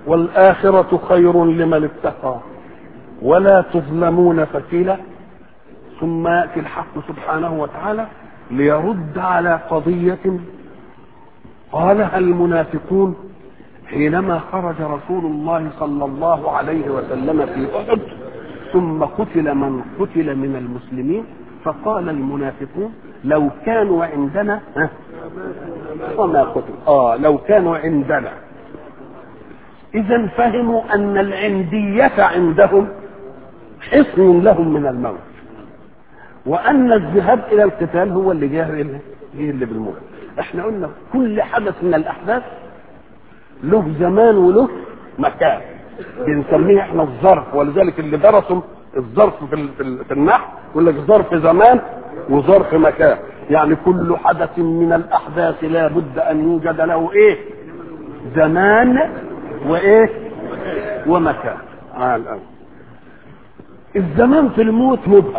والآخرة خير لمن اتقى ولا تظلمون فتيلا ثم يأتي الحق سبحانه وتعالى ليرد على قضية قالها المنافقون حينما خرج رسول الله صلى الله عليه وسلم في أحد ثم قتل من قتل من المسلمين فقال المنافقون لو كانوا عندنا ها وما قتل اه لو كانوا عندنا اذا فهموا ان العندية عندهم حصن لهم من الموت وان الذهاب الى القتال هو اللي جاه جه اللي بالموت احنا قلنا كل حدث من الاحداث له زمان وله مكان بنسميه احنا الظرف ولذلك اللي درسوا الظرف في, ال- في, ال- في النحو يقول لك ظرف زمان وظرف مكان يعني كل حدث من الاحداث لا بد ان يوجد له ايه زمان وايه ومكان آه الآن. الزمان في الموت مبهم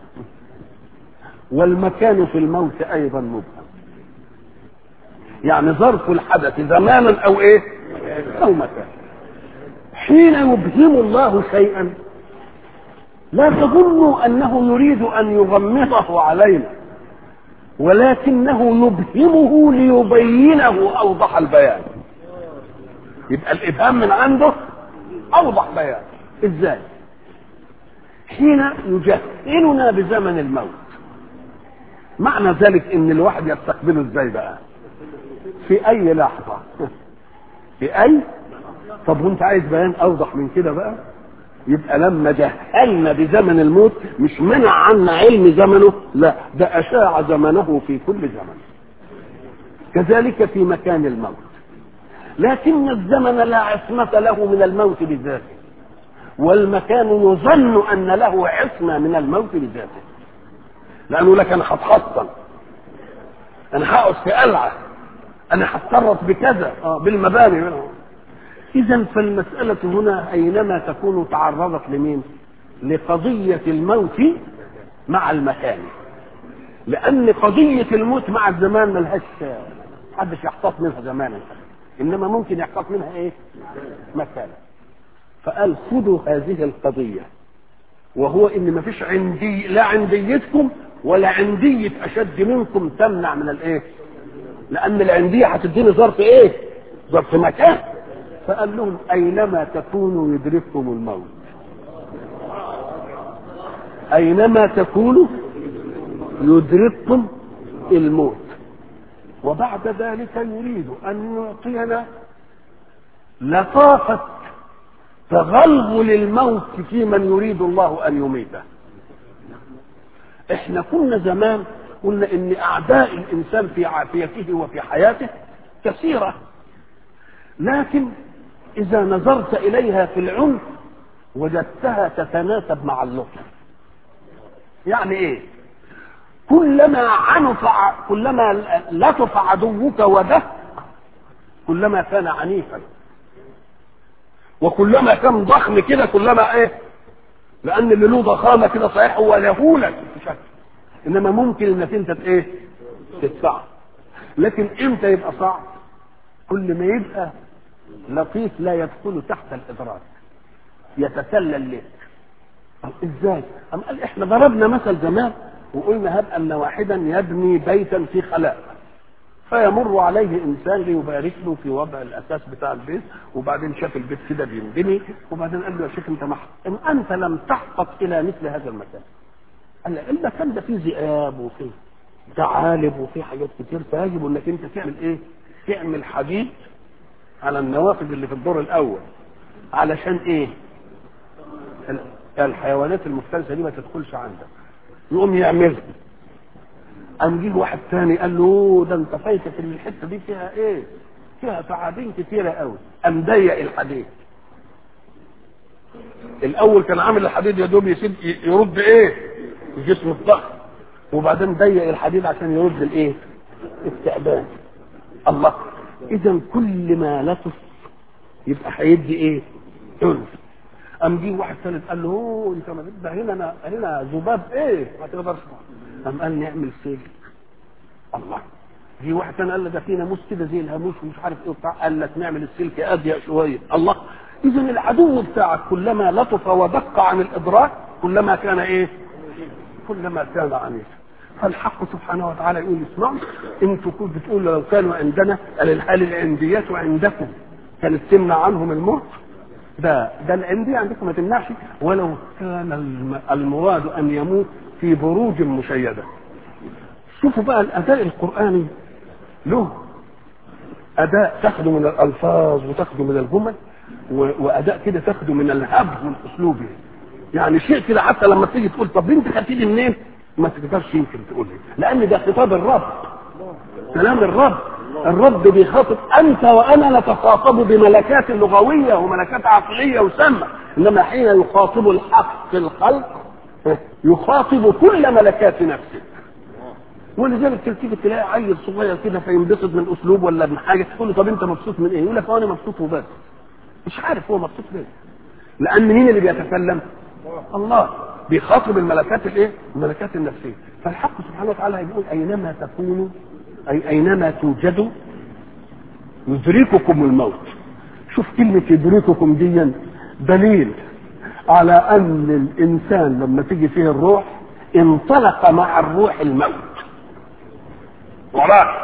والمكان في الموت ايضا مبهم يعني ظرف الحدث زمانا او ايه او مكان حين يبهم الله شيئا لا تظنوا انه يريد ان يغمضه علينا ولكنه يبهمه ليبينه اوضح البيان يبقى الابهام من عنده اوضح بيان ازاي حين يجهلنا بزمن الموت معنى ذلك ان الواحد يستقبله ازاي بقى في اي لحظه في اي طب وانت عايز بيان اوضح من كده بقى يبقى لما جهلنا بزمن الموت مش منع عنا علم زمنه لا ده اشاع زمنه في كل زمن كذلك في مكان الموت لكن الزمن لا عصمة له من الموت بذاته والمكان يظن ان له عصمة من الموت بذاته لانه لك انا هتحصن انا هقعد في قلعه انا هتصرف بكذا اه بالمباني منهم اذا فالمساله هنا اينما تكون تعرضت لمين لقضيه الموت مع المكان لان قضيه الموت مع الزمان ملهاش محدش يحتاط منها زمانا انما ممكن يحتاط منها ايه مكانا فقال خذوا هذه القضيه وهو ان ما فيش عندي لا عنديتكم ولا عندية اشد منكم تمنع من الايه لان العندية هتديني ظرف ايه ظرف مكان فقال لهم اينما تكونوا يدرككم الموت اينما تكونوا يدرككم الموت وبعد ذلك يريد ان يعطينا لطافه تغلغل الموت في من يريد الله ان يميته احنا كنا زمان قلنا ان اعداء الانسان في عافيته وفي حياته كثيره لكن اذا نظرت اليها في العنف وجدتها تتناسب مع اللطف يعني ايه كلما عنف كلما لطف عدوك ودك كلما كان عنيفا وكلما كان ضخم كده كلما ايه لان اللي له ضخامه كده صحيح هو يهولك في شكل انما ممكن انك انت ايه تدفعه لكن امتى يبقى صعب كل ما يبقى لطيف لا يدخل تحت الادراك يتسلل لك طب ازاي ام قال احنا ضربنا مثل زمان وقلنا هب ان واحدا يبني بيتا في خلاء فيمر عليه انسان ليبارك له في وضع الاساس بتاع البيت وبعدين شاف البيت كده بينبني وبعدين قال له يا شيخ انت مح... ان انت لم تحقق الى مثل هذا المكان قال له المكان ده فيه ذئاب وفيه ثعالب وفيه حاجات كتير فيجب انك انت تعمل ايه؟ تعمل حديد على النوافذ اللي في الدور الاول علشان ايه؟ الحيوانات المفترسه دي ما تدخلش عندك يقوم يعملها قام جه واحد تاني قال له ده انت فايتك ان الحته دي فيها ايه؟ فيها ثعابين كتيره قوي قام ضيق الحديد الاول كان عامل الحديد يا دوب يسيب يرد ايه؟ الجسم الضخم وبعدين ضيق الحديد عشان يرد الايه؟ التعبان الله اذا كل ما لطف يبقى هيدي ايه؟ عنف قام جه واحد ثالث قال له هو انت ما ده هنا أنا هنا ذباب ايه؟ ما تقدرش قام قال نعمل سلك الله جه واحد ثاني قال له ده في ناموس كده زي الهاموس ومش عارف ايه وبتاع قال لك نعمل السلك اضيق شويه الله اذا العدو بتاعك كلما لطف ودق عن الادراك كلما كان ايه كلما كان عنيفا فالحق سبحانه وتعالى يقول اسمعوا انتوا كنتوا بتقولوا لو كانوا عندنا هل العنديات عندكم كانت تمنع عنهم الموت ده ده العندية عندكم ما تمنعش ولو كان الم- المراد ان يموت في بروج مشيدة شوفوا بقى الاداء القرآني له اداء تاخده من الالفاظ وتاخده من الجمل و- واداء كده تاخده من الهبد والاسلوب يعني شيء كده حتى لما تيجي تقول طب انت خدتيه دي منين ما تقدرش يمكن تقول لي لان ده خطاب الرب كلام الرب الرب بيخاطب انت وانا نتخاطب بملكات لغويه وملكات عقليه وسامه انما حين يخاطب الحق في الخلق يخاطب كل ملكات نفسه ولذلك تلتفت تلاقي عيل صغير كده فينبسط من اسلوب ولا من حاجه تقول له طب انت مبسوط من ايه؟ يقول لك هو انا مبسوط وبس مش عارف هو مبسوط ليه لان مين اللي بيتكلم؟ الله بيخاطب الملكات الايه؟ الملكات النفسيه فالحق سبحانه وتعالى يقول اينما تكونوا اي اينما توجدوا يدرككم الموت شوف كلمة يدرككم دي دليل على ان الانسان لما تيجي فيه الروح انطلق مع الروح الموت وراه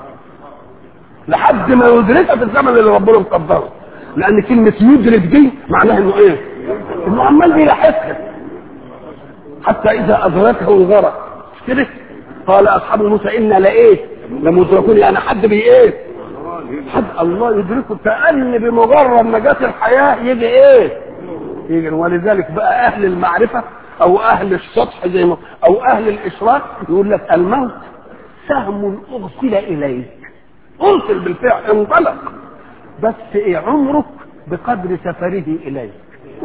لحد ما يدركها في الزمن اللي ربنا مقدره لان كلمة يدرك دي معناها انه ايه انه عمال بيلاحقها حتى اذا ادركه الغرق مش كده قال اصحاب موسى انا لايه لمدركون يعني حد بي ايه حد الله يدركه كان بمجرد ما جت الحياه يجي ايه يجي ولذلك بقى اهل المعرفه او اهل السطح زي ما او اهل الاشراك يقول لك الموت سهم ارسل اليك ارسل بالفعل انطلق بس ايه عمرك بقدر سفره اليك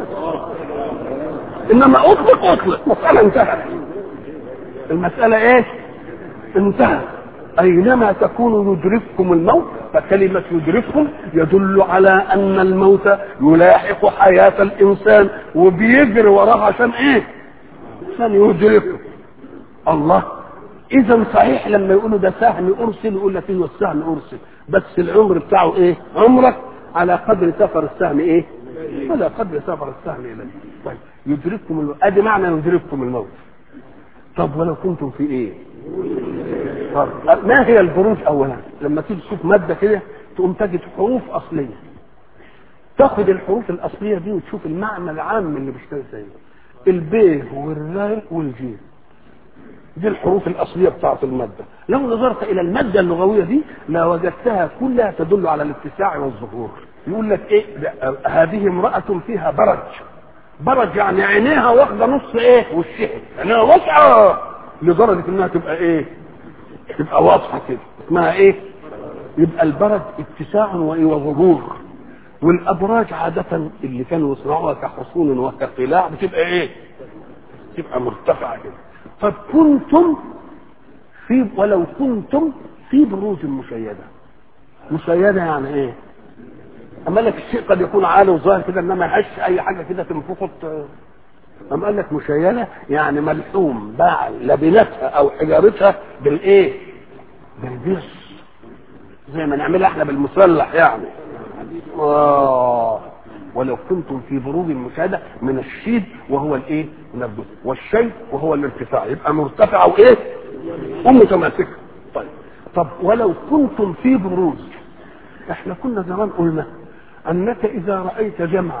انما اطلق اطلق مساله انتهت المساله ايه انتهت اينما تكونوا يدرككم الموت فكلمه يدرككم يدل على ان الموت يلاحق حياه الانسان وبيجري وراه عشان ايه عشان يدركه الله اذا صحيح لما يقولوا ده سهم ارسل يقول لك ايوه السهم ارسل بس العمر بتاعه ايه عمرك على قدر سفر السهم ايه على قدر سفر السهم اليه طيب يدرككم الموت ادي معنى يدرككم الموت طب ولو كنتم في ايه طب ما هي البروج اولا لما تيجي تشوف ماده كده تقوم تجد حروف اصليه تاخد الحروف الاصليه دي وتشوف المعنى العام اللي بيشتغل زيه الب والراء والجيم دي الحروف الاصليه بتاعه الماده لو نظرت الى الماده اللغويه دي لوجدتها كلها تدل على الاتساع والظهور يقول لك ايه ده- هذه امراه فيها برج برج يعني عينيها واخده نص ايه وشها عينيها واسعه لدرجه انها تبقى ايه تبقى واضحه كده اسمها ايه يبقى البرج اتساع وإيه وظهور والابراج عاده اللي كانوا يصنعوها كحصون وكقلاع بتبقى ايه تبقى مرتفعه كده طب كنتم في ولو كنتم في بروج مشيده مشيده يعني ايه اما لك الشيء قد يكون عالي وظاهر كده انما ما يعيش اي حاجه كده تنفخه ت- اما قال لك مشيله يعني ملحوم باع لبنتها او حجارتها بالايه بالبيص زي ما نعملها احنا بالمسلح يعني آه. ولو كنتم في بروج مشاهدة من الشيد وهو الايه من البث والشيء وهو الارتفاع يبقى مرتفع وايه ومتماسكة طيب طب ولو كنتم في بروج احنا كنا زمان قلنا انك اذا رأيت جمعا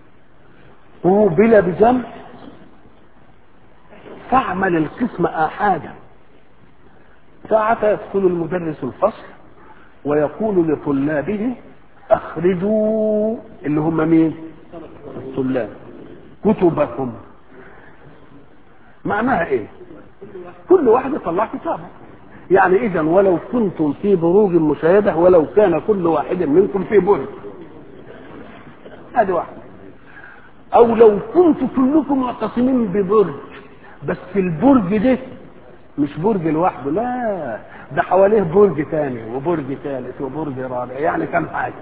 قوبل بجمع فاعمل القسم احادا ساعة يدخل المدرس الفصل ويقول لطلابه اخرجوا اللي هم مين الطلاب كتبكم معناها ايه كل واحد يطلع كتابه يعني اذا ولو كنتم في بروج مشاهده ولو كان كل واحد منكم في برج هذه واحده او لو كنتم كلكم معتصمين ببرج بس البرج ده مش برج لوحده لا ده حواليه برج ثاني وبرج ثالث وبرج رابع يعني كم حاجه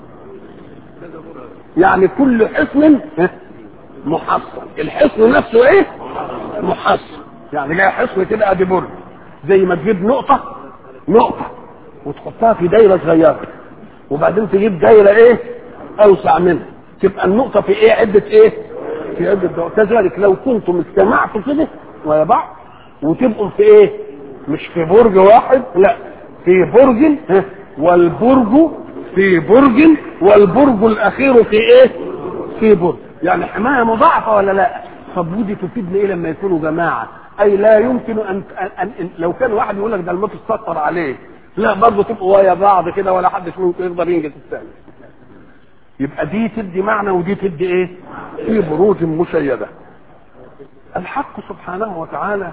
يعني كل حصن ها، محصن الحصن نفسه ايه محصن يعني جاي حصن كده ادي برج زي ما تجيب نقطه نقطه وتحطها في دايره صغيره وبعدين تجيب دايره ايه اوسع منها تبقى النقطه في ايه عده ايه في عده دول. كذلك لو كنتم اجتمعتوا كده ويا بعض وتبقوا في ايه مش في برج واحد لا في برج ها، والبرج في برج والبرج الاخير في ايه في برج يعني حمايه مضاعفه ولا لا طب ودي تفيدنا ايه لما يكونوا جماعه اي لا يمكن ان, أن, أن, أن لو كان واحد يقول لك ده الموت استطر عليه لا برضه تبقوا ويا بعض كده ولا حدش منكم يقدر ينجز الثاني يبقى دي تدي معنى ودي تدي ايه في بروج مشيده الحق سبحانه وتعالى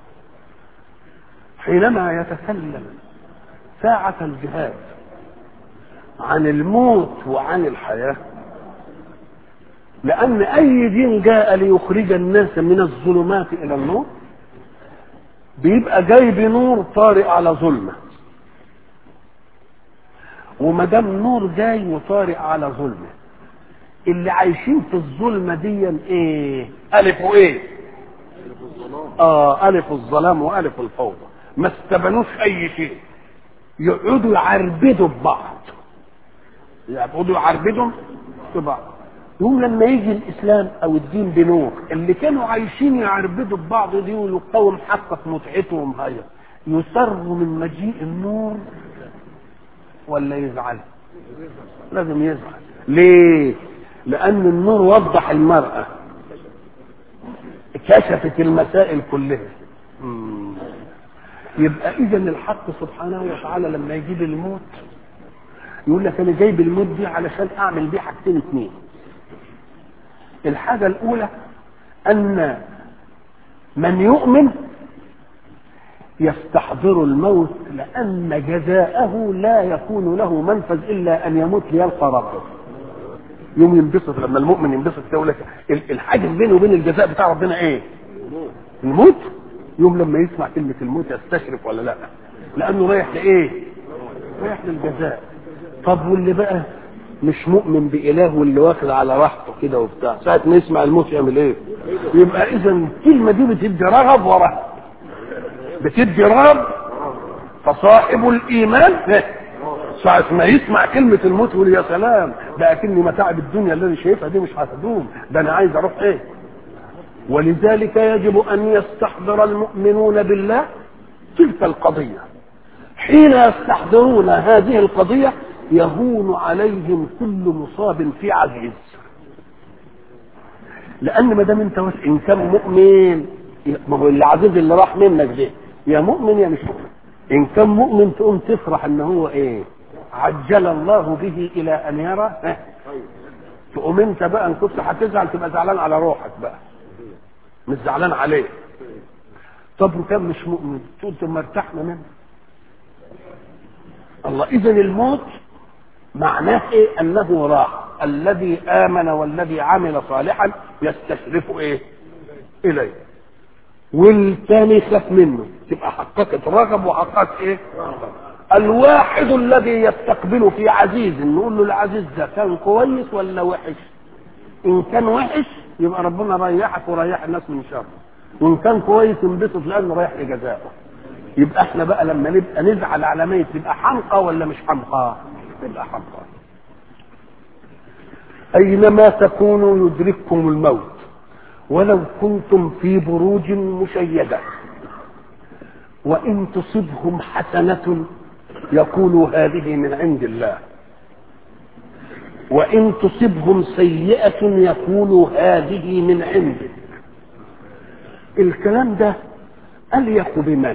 حينما يتكلم ساعة الجهاد عن الموت وعن الحياة لأن أي دين جاء ليخرج الناس من الظلمات إلى النور بيبقى جاي بنور طارئ على ظلمة وما دام نور جاي وطارئ على ظلمة اللي عايشين في الظلمة دي ايه؟ ألف وإيه؟ اه ألف الظلام وألف الفوضى ما استبنوش أي شيء يقعدوا يعربدوا ببعض يقعدوا يعربدوا في بعض يوم لما يجي الاسلام او الدين بنور اللي كانوا عايشين يعربدوا ببعض دي ويقاوم حقق متعتهم هي يسروا من مجيء النور ولا يزعل لازم يزعل ليه لان النور وضح المرأة كشفت المسائل كلها مم. يبقى اذا الحق سبحانه وتعالى لما يجيب الموت يقول لك انا جايب الموت دي علشان اعمل بيه حاجتين اتنين الحاجة الأولى أن من يؤمن يستحضر الموت لأن جزاءه لا يكون له منفذ إلا أن يموت ليلقى ربه يوم ينبسط لما المؤمن ينبسط يقول لك الحاجز بينه وبين الجزاء بتاع ربنا ايه؟ الموت يوم لما يسمع كلمة الموت يستشرف ولا لا؟ لأنه رايح لإيه؟ رايح للجزاء طب واللي بقى مش مؤمن بإله واللي واخد على راحته كده وبتاع ساعة ما يسمع الموت يعمل ايه؟ يبقى إذا الكلمة دي بتدي رغب وراها بتدي رغب فصاحب الإيمان ساعة ما يسمع كلمة الموت يقول يا سلام ده أكني متاعب الدنيا اللي شايفها دي مش هتدوم ده أنا عايز أروح إيه؟ ولذلك يجب أن يستحضر المؤمنون بالله تلك القضية حين يستحضرون هذه القضية يهون عليهم كل مصاب في عزيز لان ما دام انت ان كان مؤمن ما هو العزيز اللي راح منك ده يا مؤمن يا مش مؤمن ان كان مؤمن تقوم تفرح ان هو ايه عجل الله به الى ان يرى اه. تقوم انت بقى ان كنت هتزعل تبقى زعلان على روحك بقى مش زعلان عليه طب وكان مش مؤمن تقول طب ما ارتحنا منه الله اذا الموت معناه ايه انه راح الذي امن والذي عمل صالحا يستشرف ايه اليه والثاني خاف منه تبقى حققت رغب وحققت ايه الواحد الذي يستقبل في عزيز نقول له العزيز ده كان كويس ولا وحش ان كان وحش يبقى ربنا ريحك وريح الناس من شره وان كان كويس انبسط لانه رايح لجزائه يبقى احنا بقى لما نبقى نزعل على ميت تبقى حمقى ولا مش حمقى تبقى حمقى اينما تكونوا يدرككم الموت ولو كنتم في بروج مشيده وان تصبهم حسنه يقولوا هذه من عند الله وان تصبهم سيئه يقولوا هذه من عندك الكلام ده اليق بمن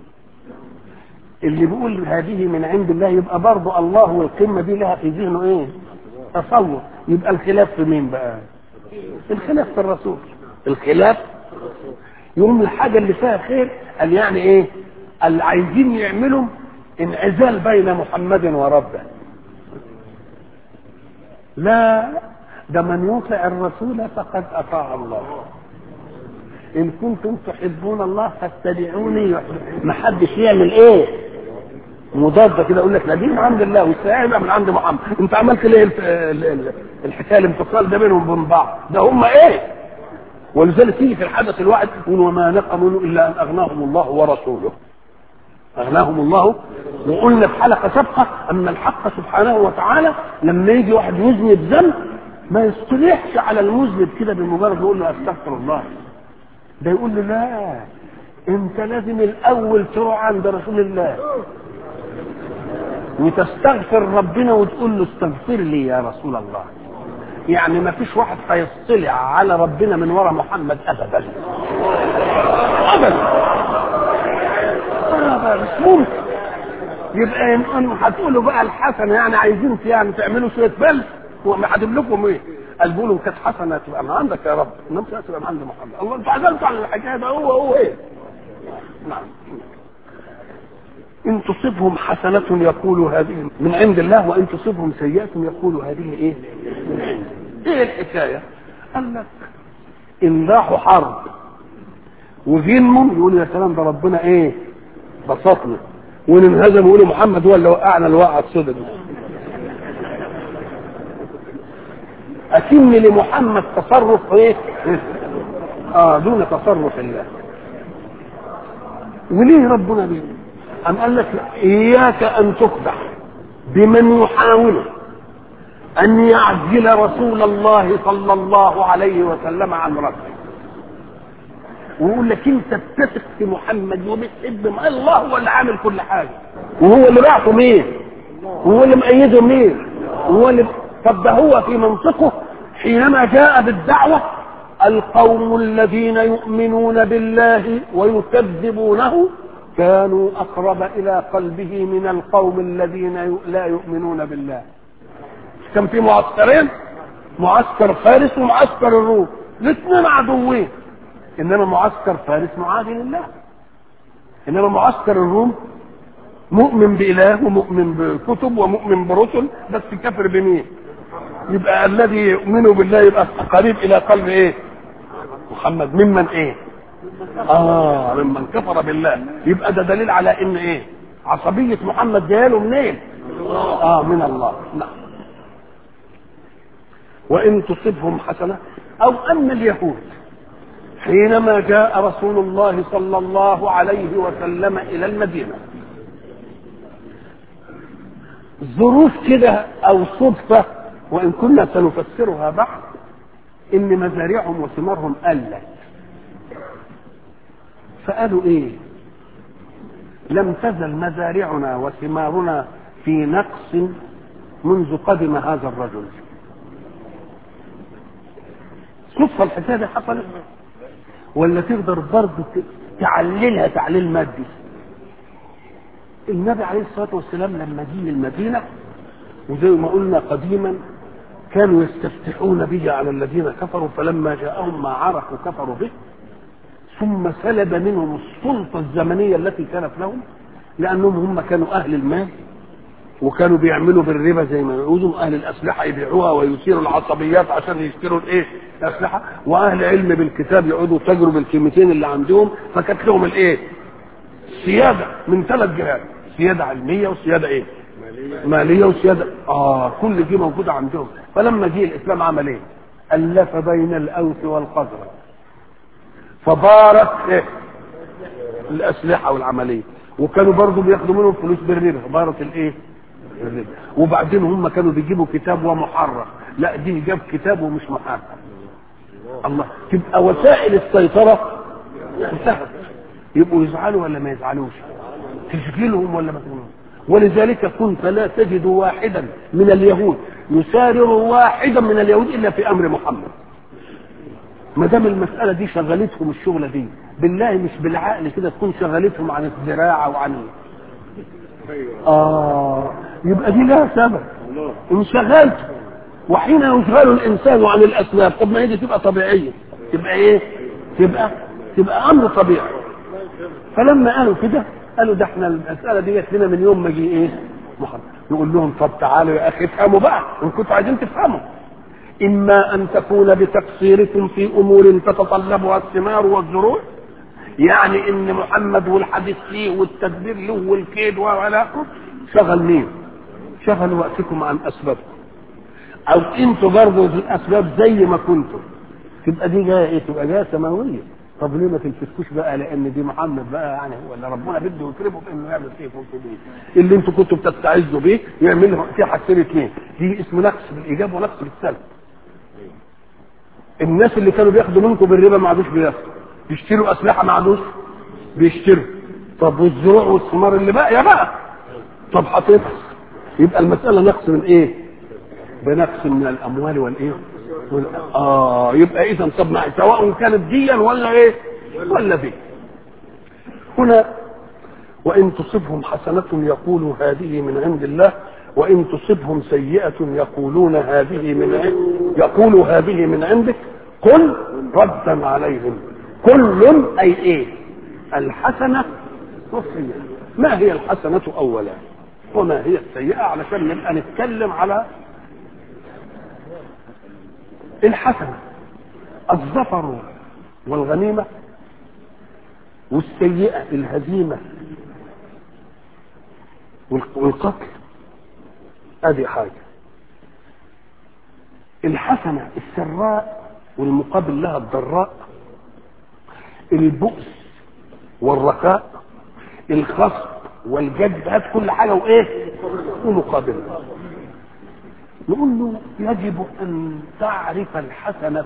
اللي بيقول هذه من عند الله يبقى برضه الله والقمه دي لها في ذهنه ايه تصور يبقى الخلاف في مين بقى الخلاف في الرسول الخلاف يقوم الحاجه اللي فيها خير قال يعني ايه اللي عايزين يعملوا انعزال بين محمد وربه لا ده من يطع الرسول فقد اطاع الله ان كنتم تحبون الله فاتبعوني ما حدش يعمل ايه مضادة كده يقول لك لا دي من عند الله والسائل من عند محمد انت عملت ليه الف- ال- ال- الحكايه الانفصال ده بينهم وبين بعض ده هم ايه ولذلك تيجي في الحدث الواحد يقول وما نقموا الا ان اغناهم الله ورسوله اغناهم الله وقلنا في حلقه سابقه ان الحق سبحانه وتعالى لما يجي واحد يذنب ذنب ما يصطلحش على المذنب كده بمجرد يقول له استغفر الله ده يقول له لا انت لازم الاول تروح عند رسول الله وتستغفر ربنا وتقول له استغفر لي يا رسول الله يعني ما فيش واحد هيصطلع على ربنا من ورا محمد ابدا ابدا ابدا مش ممكن يبقى ان هتقولوا بقى الحسنه يعني عايزين يعني تعملوا شويه بل ومعدم لكم ايه؟ قال لهم كانت حسنه تبقى من عندك يا رب انما تبقى من عند محمد الله انتوا عزلتوا عن الحكايه ده هو هو ايه؟ نعم ان تصبهم حسنة يقول هذه من عند الله وان تصبهم سيئة يقول هذه ايه؟ من عند ايه الحكاية؟ قال لك ان راحوا حرب وظلموا يقولوا يا سلام ده ربنا ايه؟ بسطنا وان انهزموا يقولوا محمد هو اللي وقعنا الوقعة السوداء دي أتم لمحمد تصرف ايه؟ اه دون تصرف الله وليه ربنا بيه؟ أم قال لك إياك أن تخدع بمن يحاول أن يعزل رسول الله صلى الله عليه وسلم عن ربه ويقول لك أنت بتثق في محمد وبتحب ما الله هو اللي عامل كل حاجة وهو اللي بعته مين؟ وهو اللي مأيده مين؟ وهو اللي طب ده هو في منطقه حينما جاء بالدعوة القوم الذين يؤمنون بالله ويكذبونه كانوا اقرب الى قلبه من القوم الذين لا يؤمنون بالله كان في معسكرين معسكر فارس ومعسكر الروم الاثنين عدوين انما معسكر فارس معادي لله انما معسكر الروم مؤمن باله ومؤمن بكتب ومؤمن برسل بس كافر بمين يبقى الذي يؤمن بالله يبقى قريب الى قلب ايه محمد ممن ايه اه ممن كفر بالله يبقى ده دليل على ان ايه عصبية محمد جاله منين اه من الله نعم وان تصبهم حسنة او ان اليهود حينما جاء رسول الله صلى الله عليه وسلم الى المدينة ظروف كده او صدفة وان كنا سنفسرها بعد ان مزارعهم وثمارهم قلت فقالوا ايه لم تزل مزارعنا وثمارنا في نقص منذ قدم هذا الرجل صدفة الحكاية دي حصلت ولا تقدر برضه تعللها تعليل مادي النبي عليه الصلاة والسلام لما جه المدينة وزي ما قلنا قديما كانوا يستفتحون به على الذين كفروا فلما جاءهم ما عرفوا كفروا به ثم سلب منهم السلطة الزمنية التي كانت لهم لأنهم هم كانوا أهل المال وكانوا بيعملوا بالربا زي ما يقولوا أهل الأسلحة يبيعوها ويثيروا العصبيات عشان يشتروا الإيه؟ الأسلحة وأهل علم بالكتاب يقعدوا يتاجروا بالكلمتين اللي عندهم فكانت لهم الإيه؟ سيادة من ثلاث جهات سيادة علمية وسيادة إيه؟ مالية وسيادة آه كل دي موجودة عندهم فلما جه الإسلام عمل إيه؟ ألف بين الأوس والخزرج فبارك إيه؟ الأسلحة والعملية وكانوا برضو بياخدوا منهم فلوس بالربا بارك الإيه؟ الربا وبعدين هم كانوا بيجيبوا كتاب ومحرر لا دي جاب كتاب ومش محرر الله تبقى وسائل السيطرة انتهت يبقوا يزعلوا ولا ما يزعلوش تشغلهم ولا ما تشغلهم ولذلك كنت لا تجد واحدا من اليهود يسارر واحدا من اليهود الا في امر محمد ما دام المساله دي شغلتهم الشغله دي بالله مش بالعقل كده تكون شغلتهم عن الزراعه وعن اه يبقى دي لها سبب انشغلت وحين يشغل الانسان عن الاسباب طب ما هي دي تبقى طبيعيه تبقى ايه تبقى تبقى امر طبيعي فلما قالوا كده قالوا ده احنا المساله دي جت لنا من يوم ما جه ايه محمد نقول لهم طب تعالوا يا اخي افهموا بقى ان كنتوا عايزين تفهموا اما ان تكون بتقصيركم في امور تتطلبها الثمار والزروع يعني ان محمد والحديث فيه والتدبير له والكيد وعلاقه شغل مين شغل وقتكم عن اسبابكم او انتوا برضه في الاسباب زي ما كنتم تبقى دي جايه ايه تبقى جايه سماويه طب ليه ما تلفتكوش بقى لان دي محمد بقى يعني هو اللي ربنا بده يكرمه في انه يعمل فيه فوق بيه اللي انتوا كنتوا بتستعزوا بيه يعمل في حاجتين اثنين دي اسمه نقص بالايجاب ونقص بالسلب الناس اللي كانوا بياخدوا منكم بالربا ما عادوش بياخدوا بيشتروا اسلحه ما عادوش بيشتروا طب والزروع والثمار اللي بقى يا بقى طب هتنقص يبقى المساله نقص من ايه بنقص من الاموال والايه وال... اه يبقى اذا طب ما سواء كانت ديا ولا ايه ولا دي هنا وان تصبهم حسنه يقولوا هذه من عند الله وان تصبهم سيئه يقولون هذه من عند يقول هذه من عندك قل ردا عليهم كل اي ايه الحسنه والسيئه ما هي الحسنه اولا وما هي السيئه علشان نبقى نتكلم على الحسنه الظفر والغنيمه والسيئه الهزيمه والقتل ادي حاجه الحسنه السراء والمقابل لها الضراء البؤس والرخاء الخصب والجد هات كل حاجه وايه ومقابلها نقول له يجب ان تعرف الحسنه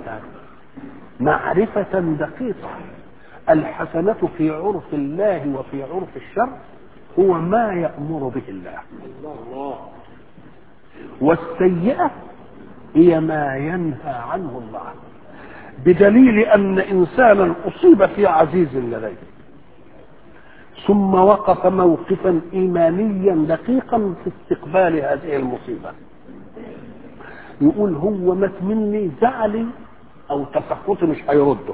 معرفه دقيقه الحسنه في عرف الله وفي عرف الشر هو ما يامر به الله والسيئه هي ما ينهى عنه الله بدليل ان انسانا اصيب في عزيز لديه ثم وقف موقفا ايمانيا دقيقا في استقبال هذه المصيبه يقول هو مات مني زعلي او تسخطي مش هيرده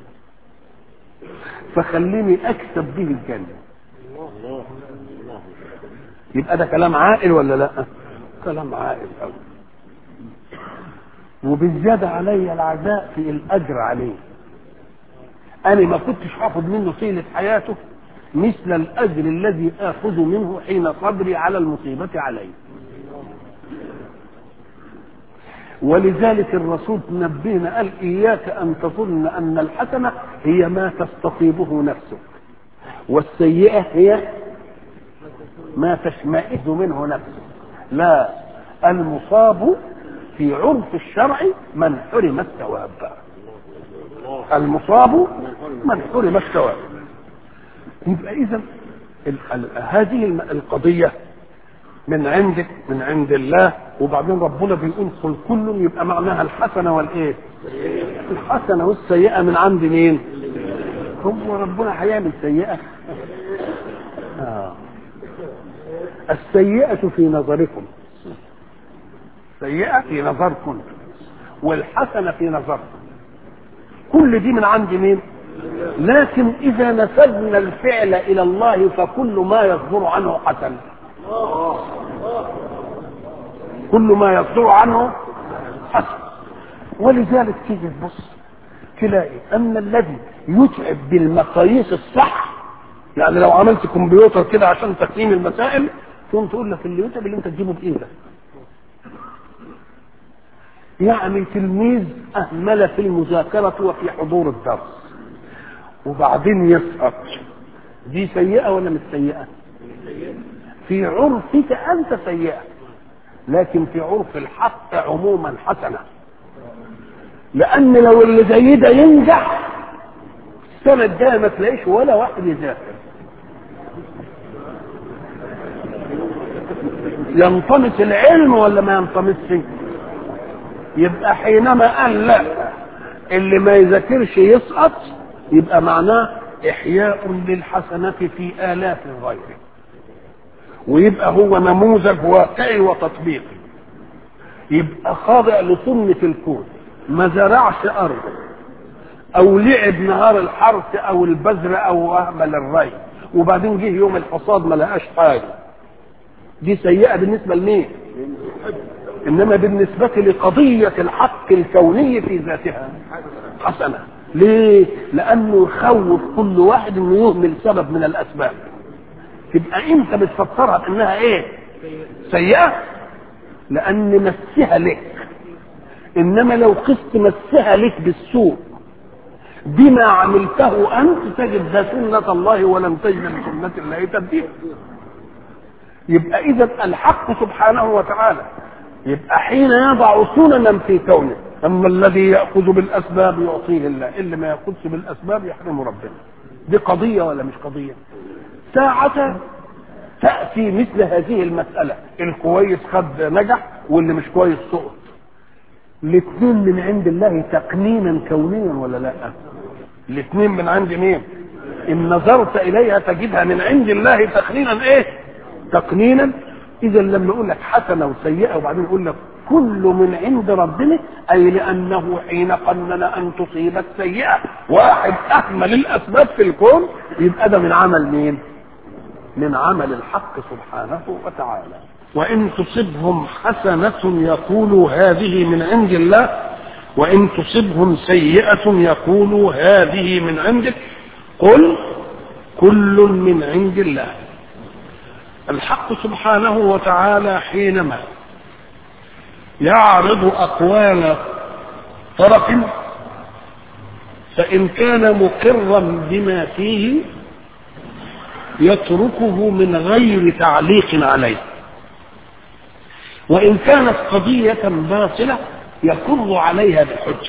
فخليني اكسب به الجنه يبقى ده كلام عاقل ولا لا كلام عاقل قوي وبالزيادة علي العزاء في الأجر عليه أنا ما كنتش هاخد منه طيلة حياته مثل الأجر الذي آخذ منه حين صبري على المصيبة عليه ولذلك الرسول نبهنا قال إياك أن تظن أن الحسنة هي ما تستطيبه نفسك والسيئة هي ما تشمئز منه نفسك لا المصاب في عرف الشرع من حرم الثواب المصاب من حرم الثواب يبقى اذا هذه القضيه من عندك من عند الله وبعدين ربنا بيقول قل كل يبقى معناها الحسنه والايه الحسنه والسيئه من عند مين هو ربنا هيعمل سيئه آه. السيئه في نظركم سيئة في نظركم والحسنة في نظركم كل دي من عند مين لكن إذا نسبنا الفعل إلى الله فكل ما يصدر عنه حسن كل ما يصدر عنه حسن ولذلك تيجي تبص تلاقي أن الذي يتعب بالمقاييس الصح يعني لو عملت كمبيوتر كده عشان تقييم المسائل تقوم تقول لك اللي يتعب اللي انت تجيبه بايدك يعني تلميذ أهمل في المذاكرة وفي حضور الدرس وبعدين يسقط دي سيئة ولا مش سيئة؟ في عرفك أنت سيئة لكن في عرف الحق عموما حسنة لأن لو اللي زي ده ينجح السنة الجاية ما تلاقيش ولا واحد يذاكر ينطمس العلم ولا ما ينطمسش؟ يبقى حينما قال لا اللي ما يذاكرش يسقط يبقى معناه احياء للحسنة في آلاف غيره ويبقى هو نموذج واقعي وتطبيقي يبقى خاضع لسنة الكون ما زرعش أرض أو لعب نهار الحرث أو البذر أو أهمل الري وبعدين جه يوم الحصاد ما لقاش حاجة دي سيئة بالنسبة لمين؟ انما بالنسبة لقضية الحق الكوني في ذاتها حسنة ليه؟ لانه يخوف كل واحد انه يهمل سبب من الاسباب تبقى انت بتفكرها بانها ايه؟ سيئة لان مسها لك انما لو قست مسها لك بالسوء بما عملته انت تجد ذا سنة الله ولم تجد لسنة الله تبديلا يبقى اذا الحق سبحانه وتعالى يبقى حين يضع سننا في كونه اما الذي ياخذ بالاسباب يعطيه الله اللي ما ياخذش بالاسباب يحرمه ربنا دي قضيه ولا مش قضيه ساعة تأتي مثل هذه المسألة الكويس خد نجح واللي مش كويس سقط الاثنين من عند الله تقنينا كونيا ولا لا الاثنين من عند مين ان نظرت اليها تجدها من عند الله تقنينا ايه تقنينا اذا لما يقول لك حسنه وسيئه وبعدين يقول لك كل من عند ربنا اي لانه حين قنن ان تصيبك سيئه واحد اهمل الاسباب في الكون يبقى ده من عمل مين من عمل الحق سبحانه وتعالى وان تصبهم حسنه يقولوا هذه من عند الله وان تصبهم سيئه يقولوا هذه من عندك قل كل من عند الله الحق سبحانه وتعالى حينما يعرض اقوال طرف فان كان مقرا بما فيه يتركه من غير تعليق عليه وان كانت قضيه باطله يقر عليها بالحجه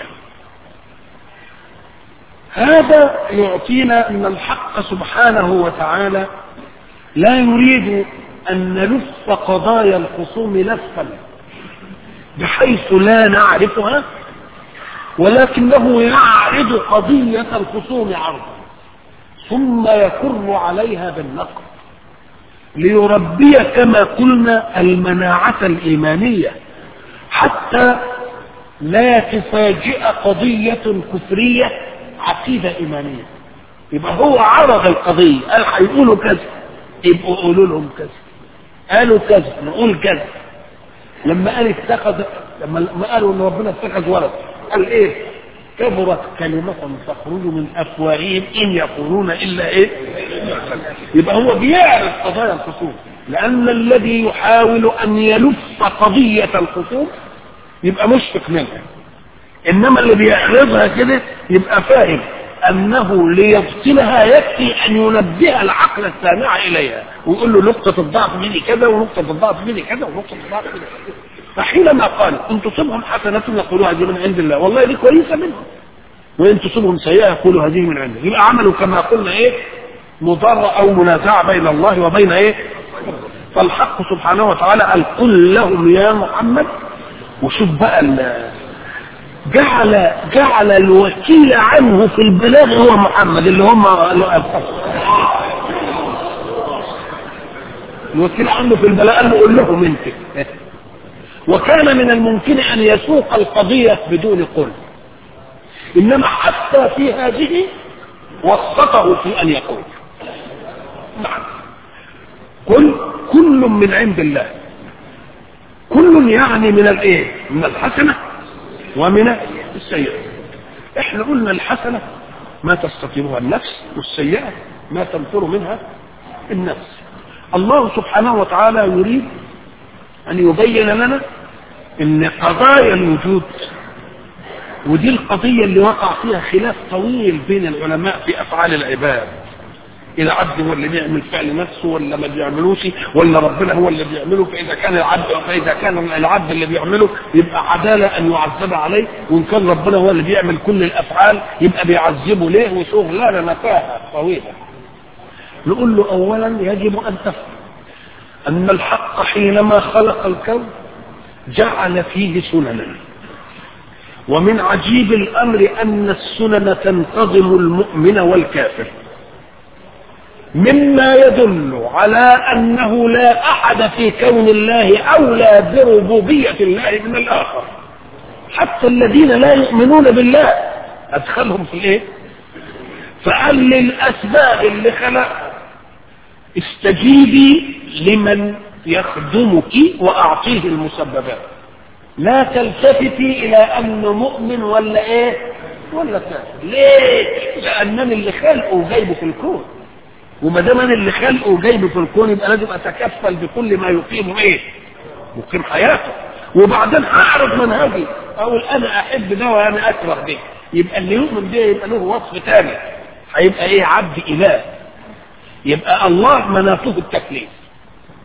هذا يعطينا ان الحق سبحانه وتعالى لا يريد ان نلف قضايا الخصوم لفا بحيث لا نعرفها ولكنه يعرض قضيه الخصوم عرضا ثم يكر عليها بالنقد ليربي كما قلنا المناعه الايمانيه حتى لا تفاجئ قضيه كفريه عقيدة إيمانية يبقى هو عرض القضية قال هيقولوا كذا يبقوا قولوا لهم كذا قالوا كذا نقول كذا لما قال اتخذ لما قالوا ان ربنا اتخذ ولد قال ايه كبرت كلمة تخرج من افواههم ان يقولون الا ايه يبقى هو بيعرض قضايا الخصوم لان الذي يحاول ان يلف قضية الخصوم يبقى مشفق منها انما اللي بيعرضها كده يبقى فاهم انه ليبطلها يكفي ان ينبه العقل السامع اليها ويقول له نقطة الضعف مني كذا ونقطة الضعف مني كذا ونقطة الضعف مني كذا فحينما قال ان تصبهم حسنة يقولوا هذه من عند الله والله دي كويسة منهم وان تصبهم سيئة يقولوا هذه من عند الله يبقى عملوا كما قلنا ايه مضارة او منازعة بين الله وبين ايه فالحق سبحانه وتعالى قال قل لهم يا محمد وشوف بقى جعل جعل الوكيل عنه في البلاغ هو محمد اللي هم الوكيل عنه في البلاغ قال له قول لهم انت وكان من الممكن ان يسوق القضيه بدون قل انما حتى في هذه وسطه في ان يقول نعم قل كل من عند الله كل يعني من الايه من الحسنه ومن السيئة احنا قلنا الحسنة ما تستطيعها النفس والسيئة ما تنفر منها النفس الله سبحانه وتعالى يريد ان يبين لنا ان قضايا الوجود ودي القضية اللي وقع فيها خلاف طويل بين العلماء في افعال العباد العبد هو اللي بيعمل فعل نفسه ولا ما بيعملوش ولا ربنا هو اللي بيعمله فاذا كان العبد فاذا كان العبد اللي بيعمله يبقى عداله ان يعذب عليه وان كان ربنا هو اللي بيعمل كل الافعال يبقى بيعذبه ليه وشغلانه نفاهه طويله نقول له اولا يجب ان تفهم ان الحق حينما خلق الكون جعل فيه سننا ومن عجيب الامر ان السنن تنتظم المؤمن والكافر مما يدل على انه لا احد في كون الله اولى بربوبيه الله من الاخر حتى الذين لا يؤمنون بالله ادخلهم في الايه فقال للاسباب اللي خلقها استجيبي لمن يخدمك واعطيه المسببات لا تلتفتي الى انه مؤمن ولا ايه ولا كافر ليه لانني اللي خلقه وجايبه في الكون وما دام انا اللي خلقه وجايبه في الكون يبقى لازم اتكفل بكل ما يقيم ايه؟ يقيم حياته وبعدين هعرض منهجي اقول انا احب ده وانا اكره ده يبقى اللي يؤمن ده يبقى له وصف ثاني هيبقى ايه عبد اله يبقى الله مناطه التكليف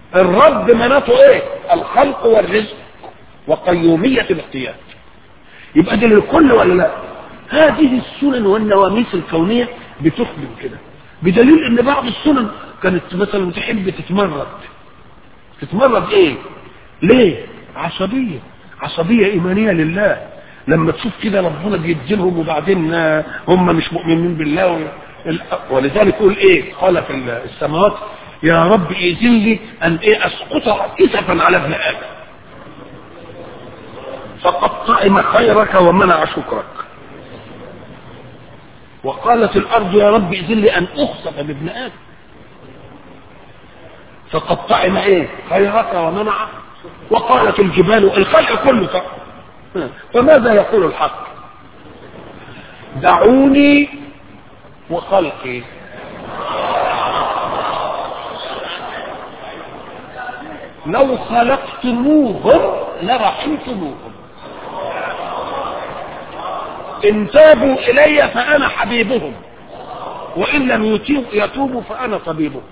الرب مناطه ايه؟ الخلق والرزق وقيومية الاختيار يبقى دي للكل ولا لا هذه السنن والنواميس الكونية بتخدم كده بدليل ان بعض السنن كانت مثلا تحب تتمرد تتمرد ايه ليه عصبية عصبية ايمانية لله لما تشوف كده ربنا بيديلهم وبعدين هم مش مؤمنين بالله ولذلك يقول ايه قال في السماوات يا رب ائذن لي ان ايه اسقط اسفا على ابن ادم فقد طعم خيرك ومنع شكرك وقالت الارض يا رب ائذن لي ان اخسف بابن ادم فقد طعم ايه خيرك ومنع وقالت الجبال الخلق كله طعم. فماذا يقول الحق دعوني وخلقي لو خلقتموهم لرحمتموهم ان تابوا الي فانا حبيبهم وان لم يتوبوا فانا طبيبهم